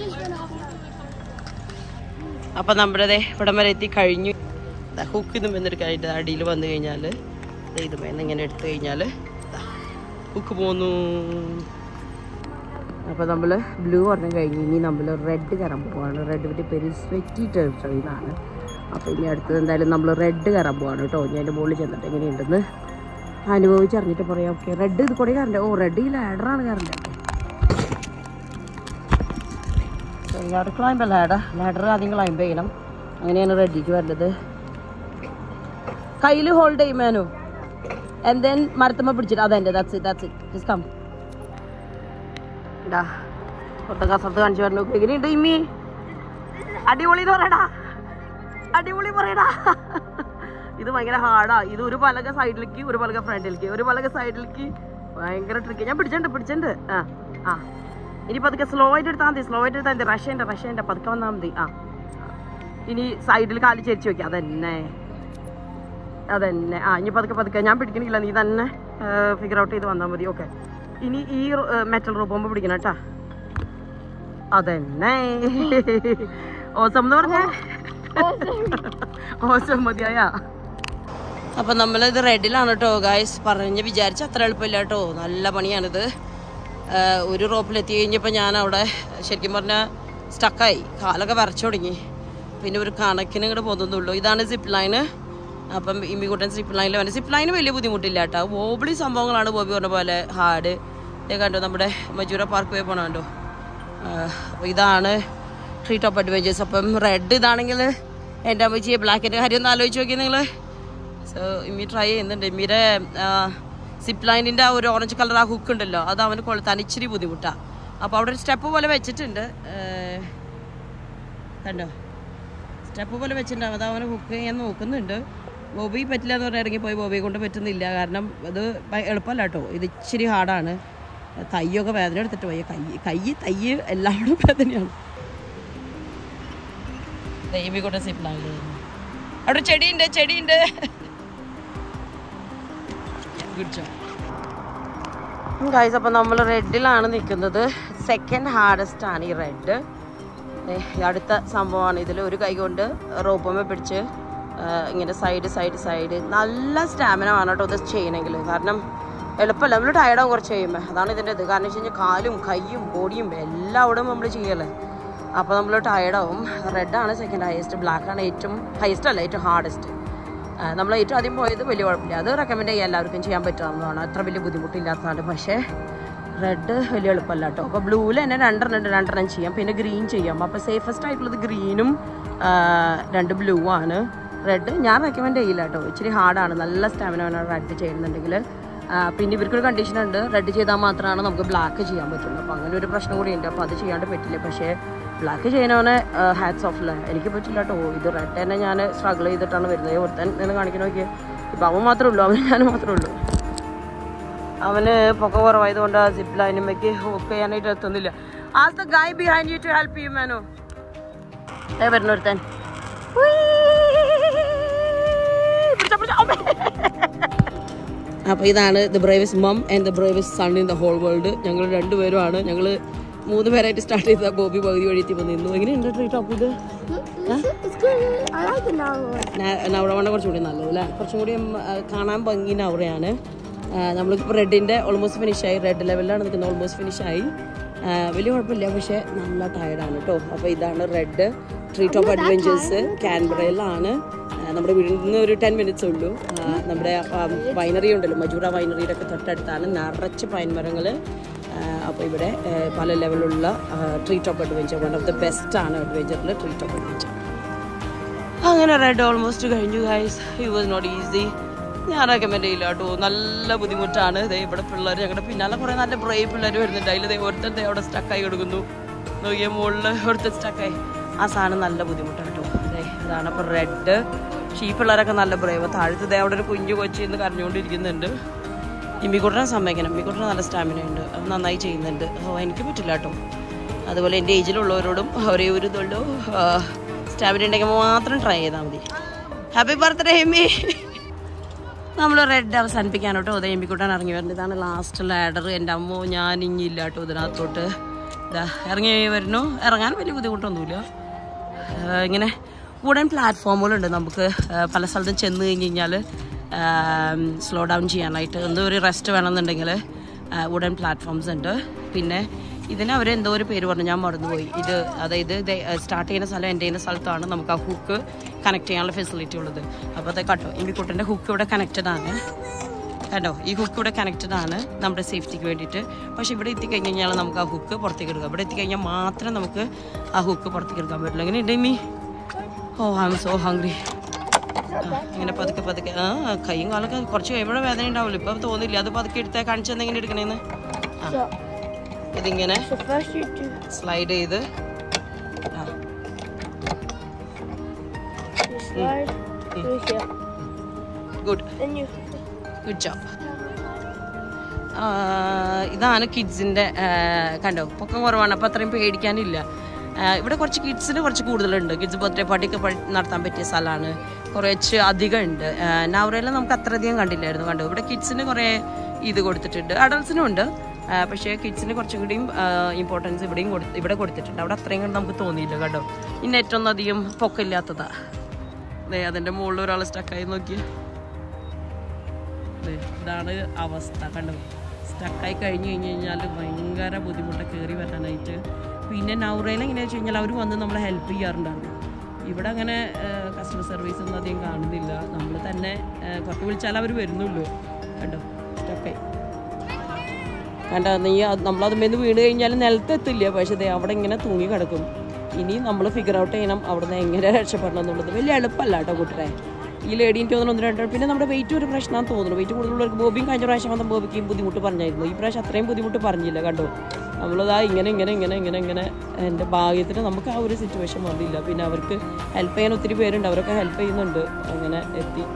just went off. അപ്പം നമ്മുടെ ദേ ഇവിടം വരെ എത്തി കഴിഞ്ഞു hook ഇതും വന്നെടുക്കാനായിട്ട് അടിയിൽ വന്നു കഴിഞ്ഞാൽ ഇത് മേന്ന് ഇങ്ങനെ എടുത്തു കഴിഞ്ഞാൽ ഹുക്ക് പോന്നു അപ്പോൾ നമ്മൾ ബ്ലൂ പറഞ്ഞു കഴിഞ്ഞ് ഇനി നമ്മൾ റെഡ് കയറാൻ പോവാണ് റെഡ് പറ്റി പെരി സ്വെറ്റി ടെറിട്ടറി എന്നാണ് അപ്പോൾ ഇനി അടുത്തത് എന്തായാലും നമ്മൾ റെഡ് കയറാൻ പോവാണ് കേട്ടോ ഞാൻ എൻ്റെ മുകളിൽ ചെന്നിട്ട് എങ്ങനെയുണ്ടെന്ന് അനുഭവിച്ചറിഞ്ഞിട്ട് പറയാം ഓക്കെ റെഡ് ഇത് കൂടെ കയറണ്ടേ ഓ റെഡ് ഈ ലാഡറാണ് കയറണ്ടേ ലാഡർ ക്ലൈംബ് ലാഡർ ലാഡർ ആദ്യം ക്ലൈംബ് ചെയ്യണം അങ്ങനെയാണ് റെഡിക്ക് വരേണ്ടത് കയ്യിൽ ഹോൾഡ് ചെയ്യുമാനു ആൻഡ് ദെൻ മരത്തമ്മ പിടിച്ചിട്ട് അതെൻ്റെ that's it that's it just come ഇതാ പുറത്തെ കസർത്ത് കാണിച്ചു പറഞ്ഞു എങ്ങനെയുണ്ട് ഇമ്മി അടിപൊളി എന്ന് പറയടാ അടിപൊളി പറയടാ ഇത് ഭയങ്കര ഹാർഡാ ഇത് ഒരു പലക സൈഡിലേക്ക് ഒരു പലക ഫ്രണ്ടിലേക്ക് ഒരു പലക സൈഡിലേക്ക് ഭയങ്കര ട്രിക്ക് ഞാൻ പിടിച്ചിട്ടുണ്ട് പിടിച്ചിട്ടുണ്ട് ആ ആ ഇനി പതുക്കെ സ്ലോ ആയിട്ട് എടുത്താൽ മതി സ്ലോ ആയിട്ട് എടുത്താൽ മതി റഷ്യൻ്റെ റഷ്യൻ്റെ പതുക്കെ വന്നാൽ മതി ആ ഇനി സൈഡിൽ കാല് ചെരിച്ച് വെക്കാം അതന്നെ അതന്നെ ആ ഇനി പതുക്കെ പതുക്കെ ഞാൻ പിടിക്കണില്ല നീ തന്നെ ഫിഗർ ഔട്ട് ചെയ്ത് വന്നാൽ മതി ഓക്കെ ഇനി ഈ മെറ്റൽ റൂപ്പുമ്പോൾ പിടിക്കണം കേട്ടാ അതന്നെ ഓസം എന്ന് പറഞ്ഞേ ഓസം മതിയായ അപ്പൊ നമ്മളിത് റെഡിലാണ് കേട്ടോ ഗായ്സ് പറഞ്ഞ് വിചാരിച്ച അത്ര എളുപ്പമില്ല കേട്ടോ നല്ല പണിയാണിത് ആഹ് ഒരു റോപ്പിലെത്തി കഴിഞ്ഞപ്പോൾ ഞാൻ അവിടെ ശരിക്കും പറഞ്ഞാൽ സ്റ്റക്കായി കാലൊക്കെ വരച്ചു തുടങ്ങി പിന്നെ ഒരു കണക്കിന് ഇങ്ങോട്ട് പോകുന്നുള്ളൂ ഇതാണ് സിപ്പ് ലൈന് അപ്പം ഇമ്മിക്കുട്ടൻ സിപ്പ് ലൈനിൽ വന്നെ സിപ്പ് ലൈന് വലിയ ബുദ്ധിമുട്ടില്ല കേട്ടോ വോബിളി സംഭവങ്ങളാണ് ബോബി പറഞ്ഞ പോലെ ഹാർഡ് ഇതേ കണ്ടോ നമ്മുടെ മജൂര പാർക്ക് വേ പോണ കണ്ടോ അപ്പോൾ ഇതാണ് ട്രീ ടോപ്പ് അഡ്വഞ്ചേഴ്സ് അപ്പം റെഡ് ഇതാണെങ്കിൽ എൻ്റെ അമ്മച്ചിയെ ബ്ലാക്കിൻ്റെ കാര്യം ഒന്ന് ആലോചിച്ച് നോക്കി നിങ്ങൾ സോ ഇമ്മി ട്രൈ ചെയ്യുന്നുണ്ട് ഇമ്മിയുടെ സിപ്പ് ലൈനിൻ്റെ ആ ഒരു ഓറഞ്ച് കളർ ആ ഹുക്ക് ഉണ്ടല്ലോ അത് അവന് കൊളുത്താൻ ഇച്ചിരി ബുദ്ധിമുട്ടാണ് അപ്പോൾ അവിടെ ഒരു സ്റ്റെപ്പ് പോലെ വെച്ചിട്ടുണ്ട് ഏഹ്, കണ്ടോ സ്റ്റെപ്പ് പോലെ വെച്ചിട്ടുണ്ട് അത് അവന് ഹുക്ക് ചെയ്യാൻ നോക്കുന്നുണ്ട് ബോബി പറ്റില്ല എന്ന് പറഞ്ഞാൽ ഇറങ്ങിപ്പോയി ബോബിയെ കൊണ്ട് പറ്റുന്നില്ല കാരണം അത് ഭയ- എളുപ്പമല്ല കേട്ടോ ഇത് ഇച്ചിരി ഹാർഡാണ് കയ്യൊക്കെ വേദന എടുത്തിട്ട് പോയി കൈ കൈ തയ്യ് എല്ലാവരും വേദനയാണ് ദൈവി കൂടെ സിപ്ലാണ്ട് അവിടെ ചെടിയുണ്ട് ചെടിയുണ്ട് ഗുഡ് ജോബ് ഗൈസ് അപ്പോൾ നമ്മൾ റെഡിലാണ് നിൽക്കുന്നത് സെക്കൻഡ് ഹാർഡസ്റ്റ് ആണ് ഈ റെഡ് അടുത്ത സംഭവമാണ് ഇതിൽ ഒരു കൈ കൊണ്ട് റോപ്പമ്മ പിടിച്ച് ആ, ഇങ്ങനെ സൈഡ് സൈഡ് സൈഡ് നല്ല സ്റ്റാമിന വേണം കേട്ടോ ഇത് ചെയ്യണമെങ്കിൽ കാരണം എളുപ്പമല്ല നമ്മൾ ടയർഡാവും കുറച്ച് കഴിയുമ്പോൾ അതാണ് ഇതിൻ്റെ ഇത് കാരണം വെച്ച് കഴിഞ്ഞാൽ കാലും കൈയും ബോഡിയും എല്ലാം അവിടെ നമ്മൾ ചെയ്യല്ലേ അപ്പോൾ നമ്മൾ ടയർഡാവും റെഡാണ് സെക്കൻഡ് ഹയസ്റ്റ് ബ്ലാക്ക് ആണ് ഏറ്റവും ഹയസ്റ്റ് അല്ല ഏറ്റവും ഹാർഡസ്റ്റ് നമ്മൾ ഏറ്റവും ആദ്യം പോയത് വലിയ കുഴപ്പമില്ല അത് റെക്കമെൻഡ് ചെയ്യാൻ എല്ലാവർക്കും ചെയ്യാൻ പറ്റാവുന്നതാണ് അത്ര വലിയ ബുദ്ധിമുട്ടില്ലാത്തതാണ് പക്ഷേ റെഡ് വലിയ എളുപ്പമല്ല കേട്ടോ അപ്പോൾ ബ്ലൂവിൽ തന്നെ രണ്ടെണ്ണം ഉണ്ട് രണ്ടെണ്ണം ചെയ്യാം പിന്നെ ഗ്രീൻ ചെയ്യാം അപ്പോൾ സേഫസ്റ്റ് ആയിട്ടുള്ളത് ഗ്രീനും രണ്ട് ബ്ലൂ ആണ് റെഡ് ഞാൻ റെക്കമെൻഡ് ചെയ്യില്ല കേട്ടോ ഇച്ചിരി ഹാർഡാണ് നല്ല സ്റ്റാമിന വേണം റെഡ് ചെയ്യുന്നുണ്ടെങ്കിൽ പിന്നെ ഇവർക്കൊരു കണ്ടീഷൻ ഉണ്ട് റെഡ് ചെയ്താൽ മാത്രമാണ് നമുക്ക് ബ്ലാക്ക് ചെയ്യാൻ പറ്റുള്ളൂ അപ്പോൾ അങ്ങനെ ഒരു പ്രശ്നം കൂടി ഉണ്ട് അപ്പോൾ അത് ചെയ്യാണ്ട് പറ്റില്ല പക്ഷേ ബ്ലാക്ക് ചെയ്യുന്നവന് ഹാറ്റ്സ് ഓഫ് അല്ലേ എനിക്ക് പറ്റില്ല കേട്ടോ ഇത് റെഡ് തന്നെ ഞാൻ സ്ട്രഗിൾ ചെയ്തിട്ടാണ് വരുന്നത് ഒരുത്തൻ നിന്ന് കാണിക്കണ നോക്കിയേ ഇപ്പം അവൻ മാത്രമേ ഉള്ളൂ അവന് ഞാൻ മാത്രമേ ഉള്ളൂ അവന് പൊക്ക കുറവായതുകൊണ്ട് ആ സിപ്പ് ലൈനുമേക്ക് ഹുക്ക് ചെയ്യാനായിട്ട് എത്തുന്നില്ല as the guy behind you to help you മാനോ ഏ വരുന്ന ഒരുത്തൻ അപ്പോൾ ഇതാണ് the bravest mum and the bravest son in the whole world ഞങ്ങൾ രണ്ടുപേരുമാണ് ഞങ്ങൾ മൂന്ന് പേരായിട്ട് സ്റ്റാർട്ട് ചെയ്ത ബോബി പകുതി വഴി എത്തി നിന്നു എങ്ങനെയുണ്ട് ട്രീ ടോപ്പ് ഇത് It's good. I like the narrow one. നവടവണ്ണ കുറച്ചുകൂടി നല്ലത് അല്ലേ കുറച്ചും കൂടി ഉം, ആ, കാണാൻ ഭംഗി നവറയാണ് നമ്മളിപ്പോൾ റെഡിൻ്റെ ഓൾമോസ്റ്റ് ഫിനിഷായി റെഡ് ലെവലിലാണ് നിൽക്കുന്നത് ഓൾമോസ്റ്റ് ഫിനിഷായി വലിയ കുഴപ്പമില്ല പക്ഷേ നല്ല ടയർഡാണ് കേട്ടോ അപ്പോൾ ഇതാണ് റെഡ് ട്രീ ടോപ്പ് അഡ്വഞ്ചേഴ്സ് ക്യാൻബറയിലാണ് നമ്മുടെ വീട്ടിൽ നിന്ന് ഒരു ടെൻ മിനിറ്റ്സ് ഉള്ളൂ ആ, നമ്മുടെ വൈനറി ഉണ്ടല്ലോ മജൂറ വൈനറിയുടെ ഒക്കെ തൊട്ടടുത്താണ് നിറച്ച് പൈൻ മരങ്ങൾ അപ്പോൾ ഇവിടെ ആ, പല ലെവലുള്ള tree top adventure one of the best ആണ് അഡ്വഞ്ചറിൽ ട്രീ ടോപ്പ് അഡ്വഞ്ചർ അങ്ങനെ റെഡ് ഓൾമോസ്റ്റ് കഴിഞ്ഞു guys it was not easy ഞാൻ റെക്കമെൻഡ് ചെയ്യില്ല കേട്ടോ നല്ല ബുദ്ധിമുട്ടാണ് ദേ ഇവിടെ പിള്ളേർ ഞങ്ങളുടെ പിന്നാലെ കുറേ നല്ല ബ്രേവ് പിള്ളേർ വരുന്നുണ്ട് അതിൽ ദേ ഒരുത്തൻ ദേ അവിടെ സ്റ്റക്കായി കൊടുക്കുന്നു നോക്കിയ മുകളിൽ ഒരുത്തൻ സ്റ്റക്കായി ആ സാധനം നല്ല ബുദ്ധിമുട്ടാണ് കേട്ടോ ദേ അതാണ് അപ്പോൾ റെഡ് പക്ഷേ ഈ പിള്ളേരൊക്കെ നല്ല ബ്രേവ് താഴത്ത് ദേ അവിടെ ഒരു കുഞ്ഞു കൊച്ചി എന്ന് കരഞ്ഞുകൊണ്ടിരിക്കുന്നുണ്ട് ഇമ്മിക്കുട്ടനെ സമ്മതിക്കണം ഇമ്മിക്കുട്ടന് നല്ല സ്റ്റാമിന ഉണ്ട് അത് നന്നായി ചെയ്യുന്നുണ്ട് ഓ എനിക്ക് പറ്റില്ല കേട്ടോ അതുപോലെ എൻ്റെ ഏജിലുള്ളവരോടും ഒരേ ഒരു ഇതുള്ളൂ സ്റ്റാമിന ഉണ്ടെങ്കിൽ മാത്രം ട്രൈ ചെയ്താൽ മതി ഹാപ്പി ബർത്ത്ഡേ എമ്മി നമ്മൾ റെഡ് അവസാനിപ്പിക്കാൻ കേട്ടോ ഉദയം എമ്മിക്കുട്ടാൻ ഇറങ്ങി വരുന്നത് ഇതാണ് ലാസ്റ്റ് ലാഡർ എൻ്റെ അമ്മോ ഞാൻ ഇനിയില്ല കേട്ടോ ഇതിനകത്തോട്ട് ഇതാ ഇറങ്ങി വരുന്നു ഇറങ്ങാൻ വലിയ ബുദ്ധിമുട്ടൊന്നുമില്ല ആ, ഇങ്ങനെ വുഡൻ പ്ലാറ്റ്ഫോമുകളുണ്ട് നമുക്ക് ആ, പല സ്ഥലത്തും ചെന്ന് കഴിഞ്ഞ് കഴിഞ്ഞാൽ സ്ലോ ഡൗൺ ചെയ്യാനായിട്ട് എന്തോ ഒരു റെസ്റ്റ് വേണമെന്നുണ്ടെങ്കിൽ വുഡൻ പ്ലാറ്റ്ഫോംസ് ഉണ്ട് പിന്നെ ഇതിന് അവർ എന്തോ ഒരു പേര് പറഞ്ഞു ഞാൻ മറന്നുപോയി ഇത് അതായത് സ്റ്റാർട്ട് ചെയ്യുന്ന സ്ഥലം എൻ്റെ ചെയ്യുന്ന സ്ഥലത്താണ് നമുക്ക് ആ ഹുക്ക് കണക്ട് ചെയ്യാനുള്ള ഫെസിലിറ്റി ഉള്ളത് അപ്പോൾ അത് കട്ടോ ഇമ്പിക്കുട്ടൻ്റെ ഹുക്ക് ഇവിടെ കണക്റ്റഡ് ആണ് കണ്ടോ ഈ ഹുക്ക് ഇവിടെ കണക്റ്റഡ് ആണ് നമ്മുടെ സേഫ്റ്റിക്ക് വേണ്ടിയിട്ട് പക്ഷെ ഇവിടെ എത്തിക്കഴിഞ്ഞ് കഴിഞ്ഞാൽ നമുക്ക് ആ ഹുക്ക് പുറത്തേക്ക് എടുക്കാം ഇവിടെ എത്തിക്കഴിഞ്ഞാൽ മാത്രം നമുക്ക് ആ ഹുക്ക് പുറത്തേക്ക് എടുക്കാൻ പറ്റുള്ളൂ എങ്ങനെ ഉണ്ട് me oh I'm so hungry ഇങ്ങനെ പതുക്കെ പതുക്കെ ആ കൈയും കാലൊക്കെ കുറച്ച് കഴിയുമ്പോഴേ വേദന ഉണ്ടാവില്ല ഇപ്പം തോന്നില്ല അത് പതുക്കെ എടുത്താൽ കാണിച്ചത് എങ്ങനെ എടുക്കണേന്ന് ആ So, ഇതിങ്ങനെ so first you do slide ചെയ്ത് ah you slide through here. Good Then you good job ഇതാണ് കിഡ്സിൻ്റെ കണ്ടോ പൊക്കം കുറവാണ് അപ്പോൾ അത്രയും പേടിക്കാനില്ല ആ, ഇവിടെ കുറച്ച് കിഡ്സിന് കുറച്ച് കൂടുതലുണ്ട് കിഡ്സ് ബർത്ത്ഡേ പാർട്ടിയൊക്കെ പ- നടത്താൻ പറ്റിയ സ്ഥലമാണ് കുറച്ച് അധികം ഉണ്ട് നവറയിൽ നമുക്ക് അത്രയധികം കണ്ടില്ലായിരുന്നു കണ്ടോ ഇവിടെ കിഡ്സിന് കുറേ ഇത് കൊടുത്തിട്ടുണ്ട് അഡൾട്ട്സിനും ഉണ്ട് ആ, പക്ഷേ കിഡ്സിന് കുറച്ചും കൂടിയും ഇമ്പോർട്ടൻസ് ഇവിടെയും കൊടു ഇവിടെ കൊടുത്തിട്ടുണ്ട് അവിടെ അത്രയും കണ്ട് നമുക്ക് തോന്നിയില്ല കേട്ടോ ഇന്ന് ഏറ്റവും ഒന്നും അധികം പൊക്കമില്ലാത്തതാ അതെ അതിൻ്റെ മുകളിൽ ഒരാൾ സ്റ്റക്കായി നോക്കിയേ ദേ, ഇതാണ് അവസ്ഥ കണ്ടോ സ്റ്റക്കായി കഴിഞ്ഞ് കഴിഞ്ഞ് കഴിഞ്ഞാൽ ഭയങ്കര ബുദ്ധിമുട്ട് കയറി വരാനായിട്ട് പിന്നെ നൗറയിൽ എങ്ങനെയാണെന്ന് വെച്ച് കഴിഞ്ഞാൽ അവർ വന്ന് നമ്മളെ ഹെൽപ്പ് ചെയ്യാറുണ്ടാണ് ഇവിടെ അങ്ങനെ കസ്റ്റമർ സർവീസ് ഒന്നും അധികം കാണുന്നില്ല നമ്മൾ തന്നെ ആ, കുറച്ച് വിളിച്ചാൽ അവർ വരുന്നുള്ളൂ കണ്ടോ സ്റ്റക്കായി കണ്ട നീ അത് നമ്മളതുമേന്ന് വീണ് കഴിഞ്ഞാൽ നിലത്തെത്തില്ല പക്ഷെ ദേ അവിടെ ഇങ്ങനെ തൂങ്ങി കിടക്കും ഇനി നമ്മൾ ഫിഗർ ഔട്ട് ചെയ്യണം അവിടുന്ന് എങ്ങനെ രക്ഷപ്പെടണം എന്നുള്ളത് വലിയ എളുപ്പമല്ല കേട്ടോ കൂട്ടരെ ഈ ലേഡി എനിക്ക് തോന്നുന്നു ഒന്ന് രണ്ട് പിന്നെ നമ്മുടെ വെയിറ്റ് ഒരു പ്രശ്നമാണെന്ന് തോന്നുന്നു വെയിറ്റ് കൂടുതലുള്ളവർക്ക് ബോബിയും കഴിഞ്ഞ പ്രാവശ്യം വന്ന ബോബിക്കും ബുദ്ധിമുട്ട് പറഞ്ഞായിരുന്നു ഈ പ്രാവശ്യം അത്രയും ബുദ്ധിമുട്ട് പറഞ്ഞില്ല കണ്ടോ നമ്മളതാ ഇങ്ങനെ ഇങ്ങനെ ഇങ്ങനെ ഇങ്ങനെ ഇങ്ങനെ എൻ്റെ ഭാഗ്യത്തിന് നമുക്ക് ആ ഒരു സിറ്റുവേഷൻ വന്നില്ല പിന്നെ അവർക്ക് ഹെൽപ്പ് ചെയ്യാൻ ഒത്തിരി പേരുണ്ട് അവരൊക്കെ ഹെൽപ്പ് ചെയ്യുന്നുണ്ട് അങ്ങനെ എത്തി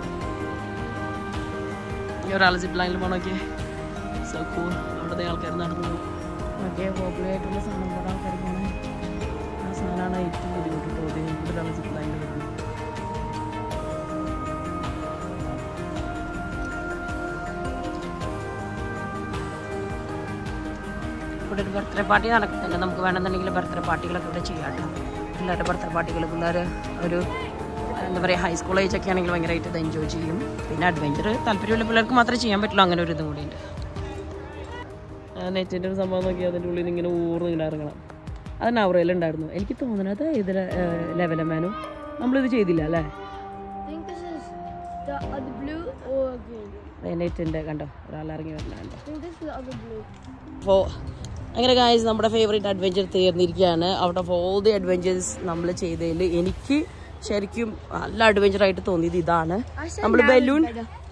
ഈ ഒരാൾ സിപ്പ് ലൈനിൽ പോകണമൊക്കെ സോ കൂൾ അവിടുത്തെ ആൾക്കാർ നടന്നു മറ്റേ പോപ്പുലർ ആയിട്ടുള്ള സാധനം കൂടെ ആൾക്കാർ പോകണേ ആ സാധനമാണ് ഏറ്റവും ബുദ്ധിമുട്ട് തോന്നിയത് ഇവിടെ ഒരാൾ സിപ്പ് ലൈനിൽ വരുന്നത് ഇവിടെ ഒരു ബർത്ത്ഡേ പാർട്ടി നടക്കുന്നുണ്ട് നമുക്ക് വേണമെന്നുണ്ടെങ്കിൽ ബർത്ത്ഡേ പാർട്ടികളൊക്കെ ഇവിടെ ചെയ്യാം കേട്ടോ പിള്ളേരുടെ ബർത്ത്ഡേ പാർട്ടികൾ പിള്ളേർ ഒരു എന്താ പറയുക ഹൈസ്കൂൾ ഏജ് ഒക്കെ ആണെങ്കിൽ ഭയങ്കരമായിട്ട് ഇത് എൻജോയ് ചെയ്യും പിന്നെ അഡ്വഞ്ചർ താല്പര്യമുള്ള പിള്ളേർക്ക് മാത്രമേ ചെയ്യാൻ പറ്റുള്ളൂ അങ്ങനെ ഒരു ഇതും കൂടിയുണ്ട് നെറ്റിൻ്റെ ഒരു സംഭവം നോക്കി അതിൻ്റെ ഉള്ളിൽ നിന്ന് ഇങ്ങനെ ഊർന്ന് ഇങ്ങനെ ഇറങ്ങണം അത് നവറയിലുണ്ടായിരുന്നു എനിക്ക് തോന്നുന്നത് ഇതിൽ ലെവലമാനും നമ്മളിത് ചെയ്തില്ല അല്ലേ I think this is the other blue or green. നെറ്റിൻ്റെ കണ്ടോ ഒരാൾ ഇറങ്ങി വരണുണ്ട് I think this is the other blue. അപ്പോൾ അങ്ങനെ ഗായ്സ് നമ്മുടെ ഫേവറേറ്റ് അഡ്വഞ്ചർ തീർന്നിരിക്കുകയാണ് out of all the adventures നമ്മൾ ചെയ്തതിൽ എനിക്ക് ശരിക്കും നല്ല അഡ്വഞ്ചർ ആയിട്ട് തോന്നിയത് ഇതാണ് നമ്മൾ ബലൂൺ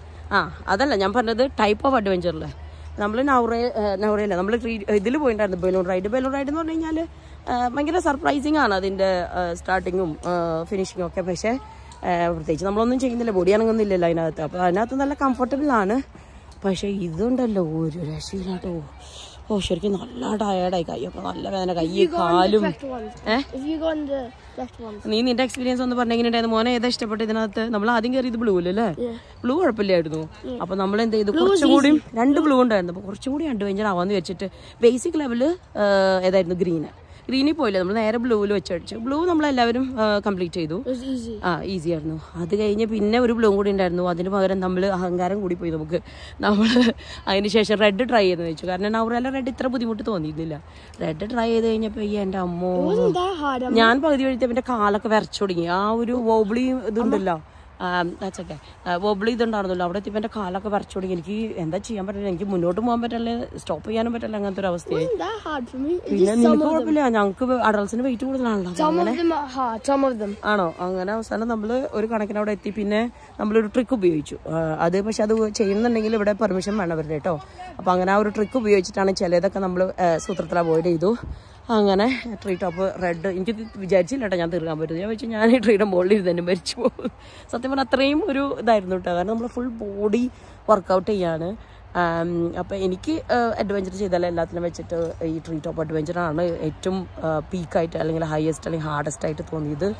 ആ അതല്ല ഞാൻ പറഞ്ഞത് ടൈപ്പ് ഓഫ് അഡ്വഞ്ചറിലെ നമ്മൾ നൗറ നൗറയില്ല നമ്മൾ ഇതിൽ പോയിട്ടുണ്ടായിരുന്നു ബലൂൺ റൈഡ് ബലൂൺ റൈഡ് എന്ന് പറഞ്ഞു കഴിഞ്ഞാൽ ഭയങ്കര സർപ്രൈസിങ് ആണ് അതിൻ്റെ സ്റ്റാർട്ടിങ്ങും ഫിനിഷിങ്ങും ഒക്കെ പക്ഷേ ആ, പ്രത്യേകിച്ച് നമ്മളൊന്നും ചെയ്യുന്നില്ല ബോഡി അനങ്ങുന്നില്ലല്ലോ അതിനകത്ത് അപ്പോൾ അതിനകത്ത് നല്ല കംഫർട്ടബിൾ ആണ് പക്ഷേ ഇതുണ്ടല്ലോ ഒരു രക്ഷയില്ലാട്ടോ ഓ ശരിക്കും നല്ല ടയേർഡായി കൈയൊക്കെ നല്ല വേദന കൈ കാലും Left ones. Uh If you go on the left ones. നീ നിന്റെ എക്സ്പീരിയൻസ് ഒന്ന് പറഞ്ഞ എങ്ങനെയുണ്ടായിരുന്നു മോനെ ഏതാ ഇഷ്ടപ്പെട്ട ഇതിനകത്ത് നമ്മൾ ആദ്യം കയറിയത് ബ്ലൂ അല്ലേ ബ്ലൂ കുഴപ്പമില്ലായിരുന്നു അപ്പൊ നമ്മൾ എന്ത് ചെയ്തു കുറച്ചും കൂടി രണ്ട് ബ്ലൂ ഉണ്ടായിരുന്നു അപ്പൊ കുറച്ചും കൂടി അഡ്വഞ്ചർ ആവാന്ന് വെച്ചിട്ട് ബേസിക് ലെവല് ഏതായിരുന്നു ഗ്രീന് ഗ്രീനിൽ പോയില്ല നമ്മൾ നേരെ ബ്ലൂവിൽ വെച്ചടിച്ചു ബ്ലൂ നമ്മളെല്ലാവരും കംപ്ലീറ്റ് ചെയ്തു It was easy. Ah easy ആയിരുന്നു അത് കഴിഞ്ഞ് പിന്നെ ഒരു ബ്ലൂ കൂടി ഉണ്ടായിരുന്നു അതിന് പകരം നമ്മൾ അഹങ്കാരം കൂടി പോയി നമുക്ക് നമ്മൾ അതിന് ശേഷം റെഡ് ട്രൈ ചെയ്തെന്ന് വെച്ചു കാരണം നൗറല റെഡ് ഇത്ര ബുദ്ധിമുട്ട് തോന്നിയിരുന്നില്ല റെഡ് ട്രൈ ചെയ്ത് കഴിഞ്ഞപ്പോൾ ഈ എൻ്റെ അമ്മോ Wasn't that hard? ഞാൻ പകുതി വഴിത്തെ എൻ്റെ കാലൊക്കെ വരച്ചു തുടങ്ങി ആ ഒരു വോബിളി ഇതുണ്ടല്ലോ ഓക്കെ വോബിളി ഇതുണ്ടായിരുന്നല്ലോ അവിടെ എത്തിയപ്പോൾ എൻ്റെ കാലൊക്കെ വരച്ചു തുടങ്ങി എനിക്ക് എന്താ ചെയ്യാൻ പറ്റില്ല എനിക്ക് മുന്നോട്ട് പോകാൻ പറ്റില്ല സ്റ്റോപ്പ് ചെയ്യാനും പറ്റില്ല അങ്ങനത്തെ ഒരു അവസ്ഥയായി Wasn't that hard for me? It's പിന്നെ just some നിനക്ക് of them. കുഴപ്പമില്ല ഞങ്ങൾക്ക് അഡൾട്ട്സിന് വെയിറ്റ് കൂടുതലാണല്ലോ Some of them are hard. Some of them. ആണോ അങ്ങനെ അവസാനം നമ്മൾ ഒരു കണക്കിന് അവിടെ എത്തി പിന്നെ നമ്മളൊരു ട്രിക്ക് ഉപയോഗിച്ചു ആ, അത് പക്ഷെ അത് ചെയ്യുന്നുണ്ടെങ്കിൽ ഇവിടെ പെർമിഷൻ വേണം അവരുടെ കേട്ടോ അപ്പോൾ അങ്ങനെ ആ ഒരു ട്രിക്ക് ഉപയോഗിച്ചിട്ടാണ് ചിലതൊക്കെ നമ്മൾ സൂത്രത്തിൽ അവോയ്ഡ് ചെയ്തു അങ്ങനെ ട്രീ ടോപ്പ് റെഡ് എനിക്ക് ഇത് വിചാരിച്ചില്ല കേട്ടോ ഞാൻ തീർക്കാൻ പറ്റും ഞാൻ വെച്ചാൽ ഞാൻ ഈ ട്രീയുടെ മുകളിൽ ഇരുന്ന് മരിച്ചു പോകും സത്യം പറഞ്ഞാൽ അത്രയും ഒരു ഇതായിരുന്നു കേട്ടോ കാരണം നമ്മൾ ഫുൾ ബോഡി വർക്കൗട്ട് ചെയ്യാണ് അപ്പോൾ എനിക്ക് അഡ്വഞ്ചർ ചെയ്താൽ എല്ലാത്തിനും വെച്ചിട്ട് ഈ ട്രീ ടോപ്പ് അഡ്വഞ്ചറാണ് ഏറ്റവും പീക്കായിട്ട് അല്ലെങ്കിൽ ഹയസ്റ്റ് അല്ലെങ്കിൽ ഹാർഡസ്റ്റ് ആയിട്ട് തോന്നിയത്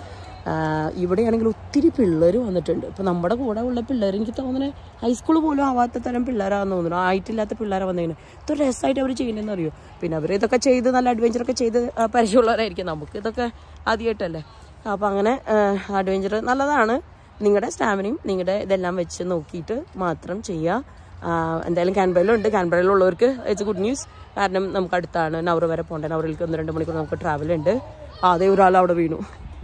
ഇവിടെയാണെങ്കിൽ ഒത്തിരി പിള്ളേർ വന്നിട്ടുണ്ട് ഇപ്പം നമ്മുടെ കൂടെ ഉള്ള പിള്ളേർ എനിക്ക് തോന്നുന്നത് ഹൈസ്കൂൾ പോലും ആവാത്ത തരം പിള്ളേരാണെന്ന് തോന്നുന്നു ആയിട്ടില്ലാത്ത പിള്ളേരാണ് വന്നേക്കുന്നത് ഇത്ര രസമായിട്ട് അവർ ചെയ്യുന്നതെന്ന് അറിയോ പിന്നെ അവർ ഇതൊക്കെ ചെയ്ത് നല്ല അഡ്വഞ്ചറൊക്കെ ചെയ്ത് ആ, പരിചയമുള്ളവരായിരിക്കും നമുക്ക് ഇതൊക്കെ ആദ്യമായിട്ടല്ലേ അപ്പോൾ അങ്ങനെ അഡ്വഞ്ചർ നല്ലതാണ് നിങ്ങളുടെ സ്റ്റാമിനയും നിങ്ങളുടെ ഇതെല്ലാം വെച്ച് നോക്കിയിട്ട് മാത്രം ചെയ്യുക ആ, എന്തായാലും കാൻബറയിലുണ്ട് കാൻബറയിലുള്ളവർക്ക് ഇറ്റ്സ് ഗുഡ് ന്യൂസ് കാരണം നമുക്ക് അടുത്താണ് നവർ വരെ പോകേണ്ട നവറിലേക്ക് ഒന്ന് രണ്ട് മണിക്കൂർ നമുക്ക് ട്രാവൽ ഉണ്ട് അതേ ഒരാൾ അവിടെ വീണു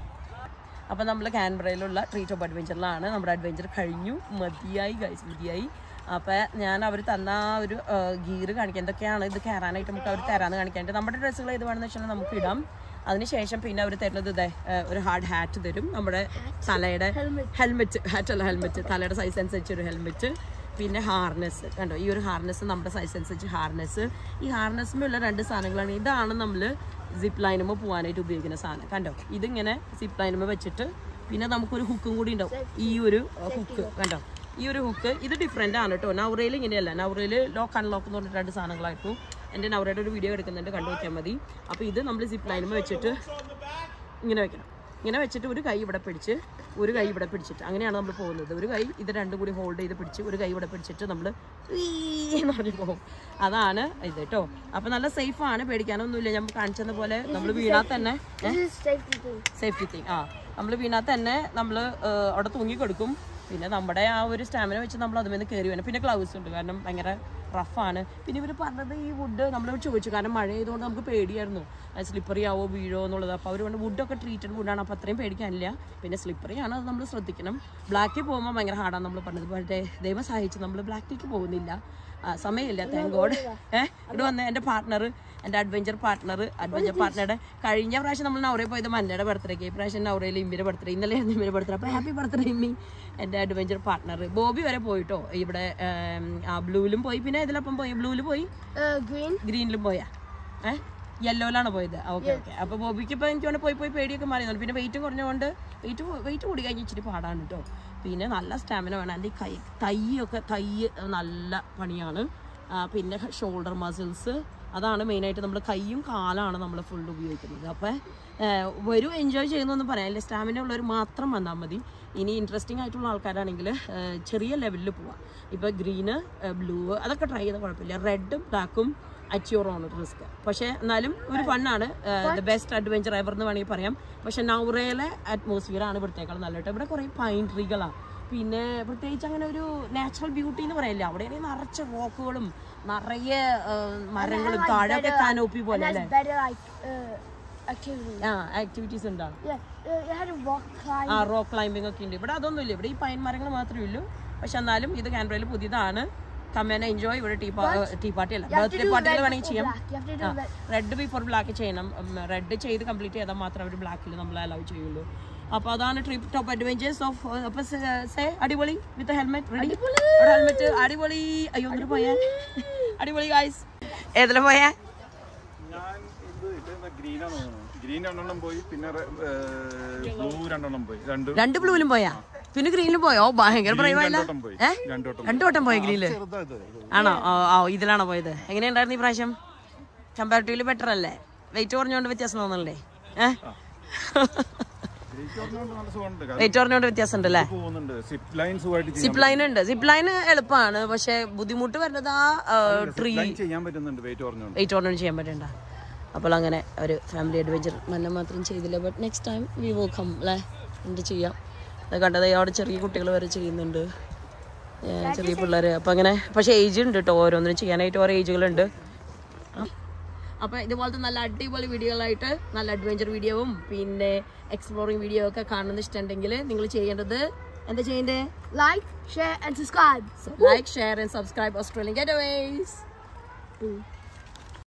അപ്പോൾ നമ്മൾ കാൻബറയിലുള്ള ട്രീറ്റ് ഓഫ് അഡ്വഞ്ചറിലാണ് നമ്മുടെ അഡ്വഞ്ചർ കഴിഞ്ഞു മതിയായി ഗൈസ് മതിയായി അപ്പോൾ ഞാൻ അവർ തന്ന ആ ഒരു ഗീറ് കാണിക്കാൻ എന്തൊക്കെയാണ് ഇത് കയറാനായിട്ട് നമുക്ക് അവർ തരാമെന്ന് കാണിക്കാനായിട്ട് നമ്മുടെ ഡ്രസ്സുകൾ ഏത് വേണമെന്ന് വെച്ചാൽ നമുക്ക് ഇടാം അതിനുശേഷം പിന്നെ അവർ തരുന്നത് ഇതേ ആ, ഒരു ഹാർഡ് ഹാറ്റ് തരും നമ്മുടെ തലയുടെ ഹെൽമെറ്റ് ഹാറ്റ് അല്ല ഹെൽമെറ്റ് തലയുടെ സൈസ് അനുസരിച്ച് ഒരു ഹെൽമെറ്റ് പിന്നെ ഹാർനെസ് കണ്ടോ ഈ ഒരു ഹാർനെസ് നമ്മുടെ സൈസ് അനുസരിച്ച് ഹാർനെസ് ഈ ഹാർനെസ്സിലുള്ള രണ്ട് സാധനങ്ങളാണ് ഇതാണ് നമ്മൾ സിപ്പ് ലൈനുമ്പോൾ പോകാനായിട്ട് ഉപയോഗിക്കുന്ന സാധനം കണ്ടോ ഇതിങ്ങനെ സിപ്പ് ലൈനുമ്പോൾ വെച്ചിട്ട് പിന്നെ നമുക്കൊരു ഹുക്കും കൂടി ഉണ്ടാവും ഈ ഒരു ഹുക്ക് കണ്ടോ ഈ ഒരു ഹുക്ക് ഇത് ഡിഫറെൻ്റ് ആണ് കേട്ടോ നൗറയിൽ ഇങ്ങനെയല്ല നൗറയിൽ ലോക്ക് അൺലോക്ക് എന്ന് പറഞ്ഞിട്ട് രണ്ട് സാധനങ്ങളായിരുന്നു എൻ്റെ നൗറയുടെ ഒരു വീഡിയോ എടുക്കുന്നുണ്ട് കണ്ടു നോക്കിയാൽ മതി അപ്പോൾ ഇത് നമ്മൾ സിപ്പ് ലൈനുമ്പോൾ വെച്ചിട്ട് ഇങ്ങനെ വെക്കണം ഇങ്ങനെ വെച്ചിട്ട് ഒരു കൈ ഇവിടെ പിടിച്ച് ഒരു കൈ ഇവിടെ പിടിച്ചിട്ട് അങ്ങനെയാണ് നമ്മൾ പോകുന്നത് ഒരു കൈ ഇത് രണ്ടും കൂടി ഹോൾഡ് ചെയ്ത് പിടിച്ച് ഒരു കൈ ഇവിടെ പിടിച്ചിട്ട് നമ്മൾ എന്ന് പറഞ്ഞ് പോകും അതാണ് ഇത് കേട്ടോ അപ്പം നല്ല സേഫ് ആണ് പേടിക്കാനൊന്നുമില്ല ഞാൻ കാണിച്ചത് പോലെ നമ്മൾ വീണാൽ തന്നെ This is safety thing. Safety thing ആ നമ്മൾ വീണാൽ തന്നെ നമ്മൾ അവിടെ തൂങ്ങി കൊടുക്കും പിന്നെ നമ്മുടെ ആ ഒരു സ്റ്റാമിന വെച്ച് നമ്മൾ അതുമേന്ന് കയറി വേണം പിന്നെ ഗ്ലൗസ് ഉണ്ട് കാരണം ഭയങ്കര റഫാണ് പിന്നെ ഇവർ പറഞ്ഞത് ഈ വുഡ് നമ്മൾ ചോദിച്ചു കാരണം മഴ ചെയ്തുകൊണ്ട് നമുക്ക് പേടിയായിരുന്നു സ്ലിപ്പറി ആവോ വീഴോ എന്നുള്ളത് അപ്പോൾ അവർ കൊണ്ട് വുഡൊക്കെ ട്രീറ്റഡ് വുഡാണ് അപ്പോൾ അത്രയും പേടിക്കാനില്ല പിന്നെ സ്ലിപ്പറി ആണ് അത് നമ്മൾ ശ്രദ്ധിക്കണം ബ്ലാക്കിൽ പോകുമ്പോൾ ഭയങ്കര ഹാർഡാണ് നമ്മൾ പറഞ്ഞത് പക്ഷേ ദൈവം സഹായിച്ച് നമ്മൾ ബ്ലാക്കിലേക്ക് പോകുന്നില്ല ആ, സമയമില്ല താങ്ക് ഗോഡ് ഏഹ് ഇവിടെ വന്ന എൻ്റെ പാർട്ട്ണർ എൻ്റെ അഡ്വഞ്ചർ പാർട്ട്ണർ അഡ്വഞ്ചർ പാർട്ട്ണറുടെ കഴിഞ്ഞ പ്രാവശ്യം നമ്മൾ നൗറയിൽ പോയത് മന്നയുടെ ബർത്ത്ഡേക്ക് ഈ പ്രാവശ്യം നൗറയിൽ ഇമ്മിയുടെ ബർത്ത്ഡേ ഇന്നലെ ആയിരുന്നു ഇമ്മിയുടെ ബർത്ത്ഡേ അപ്പോൾ ഹാപ്പി ബർത്ത്ഡേ ഇമ്മി എൻ്റെ അഡ്വഞ്ചർ പാർട്ട്ണർ ബോബി വരെ പോയിട്ടോ ഇവിടെ ഏം, ആ ബ്ലൂവിലും പോയി പിന്നെ ഇതിലപ്പം പോയി ബ്ലൂവിൽ പോയി Uh, green. ഗ്രീനിലും പോയാ ഏഹ് യെല്ലോയിലാണ് പോയത് ഓക്കെ ഓക്കെ അപ്പോൾ ബോബിക്ക് ഇപ്പോൾ എനിക്ക് തോന്നുന്നു പോയി പോയി പേടിയൊക്കെ മാറി തോന്നി പിന്നെ വെയിറ്റ് കുറഞ്ഞുകൊണ്ട് വെയിറ്റ് വെയിറ്റ് കൂടി കഴിഞ്ഞ് ഇച്ചിരി പാടാണ് കേട്ടോ പിന്നെ നല്ല സ്റ്റാമിന വേണം എൻ്റെ ഈ കൈ തൈയൊക്കെ തൈ നല്ല പണിയാണ് ആ, പിന്നെ ഷോൾഡർ മസിൽസ് അതാണ് മെയിനായിട്ട് നമ്മൾ കൈയും കാലാണ് നമ്മൾ ഫുൾ ഉപയോഗിക്കുന്നത് അപ്പോൾ വരും എൻജോയ് ചെയ്യുന്നൊന്നും പറയാനില്ല സ്റ്റാമിന ഉള്ളവർ മാത്രം വന്നാൽ മതി ഇനി ഇൻട്രസ്റ്റിംഗ് ആയിട്ടുള്ള ആൾക്കാരാണെങ്കിൽ ചെറിയ ലെവലിൽ പോവാം ഇപ്പോൾ ഗ്രീന് ബ്ലൂ അതൊക്കെ ട്രൈ ചെയ്താൽ കുഴപ്പമില്ല റെഡും ബ്ലാക്കും അച്യൂറാണ് റിസ്ക് പക്ഷേ എന്നാലും ഒരു ഫണ്ണാണ് ദ ബെസ്റ്റ് അഡ്വഞ്ചർ എവർ എന്ന് വേണമെങ്കിൽ പറയാം പക്ഷെ നൗറയിലെ അറ്റ്മോസ്ഫിയർ ആണ് ഇവിടത്തേക്കാൾ നല്ല കേട്ടോ ഇവിടെ കുറേ പൈൻ ട്രീകളാണ് പിന്നെ പ്രത്യേകിച്ച് അങ്ങനെ ഒരു നാച്ചുറൽ ബ്യൂട്ടി എന്ന് പറയില്ല അവിടെ നിറച്ച റോക്കുകളും നിറയെ ആ, മരങ്ങളും താഴെയൊക്കെ കാനോപ്പി പോലെ അല്ലേ That's better like uh, activity. Ah activities ഉണ്ടാവും Yeah, uh, you had to rock climb. Ah rock climbing ഒക്കെ ഉണ്ട് ഇവിടെ അതൊന്നും ഇല്ല ഇവിടെ ഈ പൈൻ മരങ്ങൾ മാത്രമേ ഉള്ളൂ പക്ഷെ എന്നാലും ഇത് കാൻബ്രയിൽ പുതിയതാണ് കമ്മേനെ എൻജോയ് ഇവിടെ ടീ ടീ പാർട്ടി അല്ല You have to birthday do പാർട്ടികൾ red വേണമെങ്കിൽ before ചെയ്യാം black. You have to do red. Red before black ചെയ്യണം റെഡ് ചെയ്ത് കംപ്ലീറ്റ് ചെയ്താൽ മാത്രമേ അവർ ബ്ലാക്കിൽ നമ്മൾ അലൗ ചെയ്യുള്ളൂ അപ്പോൾ അതാണ് ട്രിപ്പ് ടോപ്പ് അഡ്വഞ്ചേഴ്സ് ഓഫ് അപ്പോൾ സേ അടിപൊളി വിത്ത് ഹെൽമെറ്റ് റെഡി ഹെൽമെറ്റ് അടിപൊളി അയ്യോ എന്നിട്ട് പോയേ അടിപൊളി ഗായ്സ് ഏതിലെ പോയേ ഞാൻ ഇത് ഇത് ഗ്രീനാണ് തോന്നുന്നു ഗ്രീൻ രണ്ടെണ്ണം പോയി പിന്നെ ബ്ലൂ രണ്ടെണ്ണം പോയി രണ്ട് രണ്ട് ബ്ലൂവിലും പോയാ പിന്നെ ഗ്രീനിലും പോയോ ഭയങ്കര ബ്രൈവല്ല രണ്ടോട്ടം പോയി ഏ രണ്ടോട്ടം രണ്ടു വട്ടം പോയ ഗ്രീനില് ചെറുതാ ഇത് ആണോ ഓ ഓ ഇതിലാണോ പോയത് എങ്ങനെയുണ്ടായിരുന്നു ഈ പ്രാവശ്യം കമ്പാരിറ്റീവ്ലി ബെറ്റർ അല്ലേ വെയിറ്റ് കുറഞ്ഞുകൊണ്ട് വ്യത്യാസം തോന്നല്ലേ ഏഹ് എനിക്ക് പറഞ്ഞുകൊണ്ട് നല്ല സുഖമുണ്ട് കാരണം വെയിറ്റ് കുറഞ്ഞുകൊണ്ട് വ്യത്യാസം ഉണ്ട് അല്ലേ പോകുന്നുണ്ട് സിപ്പ് ലൈൻ സുഖമായിട്ട് ചെയ്യാൻ സിപ്പ് ലൈൻ ഉണ്ട് സിപ്പ് ലൈൻ എളുപ്പമാണ് പക്ഷെ ബുദ്ധിമുട്ട് വരുന്നത് ആ ട്രീ ലൈൻ ചെയ്യാൻ പറ്റുന്നുണ്ട് വെയിറ്റ് പറഞ്ഞുകൊണ്ട് വെയിറ്റ് കുറഞ്ഞുകൊണ്ട് ചെയ്യാൻ പറ്റണ്ട അപ്പോൾ അങ്ങനെ ഒരു ഫാമിലി അഡ്വഞ്ചർ നല്ല മാത്രം ചെയ്തില്ല but next time we will come അല്ലേ എന്ത് ചെയ്യാം അത് കണ്ടത് അവിടെ ചെറിയ കുട്ടികൾ വരെ ചെയ്യുന്നുണ്ട് ഏ, ചെറിയ പിള്ളേർ അപ്പം അങ്ങനെ പക്ഷേ ഏജ് ഉണ്ട് കേട്ടോ ഓരോന്നിനും ചെയ്യാനായിട്ട് ഓരോ ഏജുകളുണ്ട് അപ്പോൾ ഇതുപോലത്തെ നല്ല അടിപൊളി വീഡിയോകളായിട്ട് നല്ല അഡ്വഞ്ചർ വീഡിയോവും പിന്നെ എക്സ്പ്ലോറിങ് വീഡിയോ ഒക്കെ കാണുന്ന ഇഷ്ടമുണ്ടെങ്കിൽ നിങ്ങൾ ചെയ്യേണ്ടത് എന്താ ചെയ്യേണ്ടത് Like, share, and subscribe. Like share and subscribe Australian get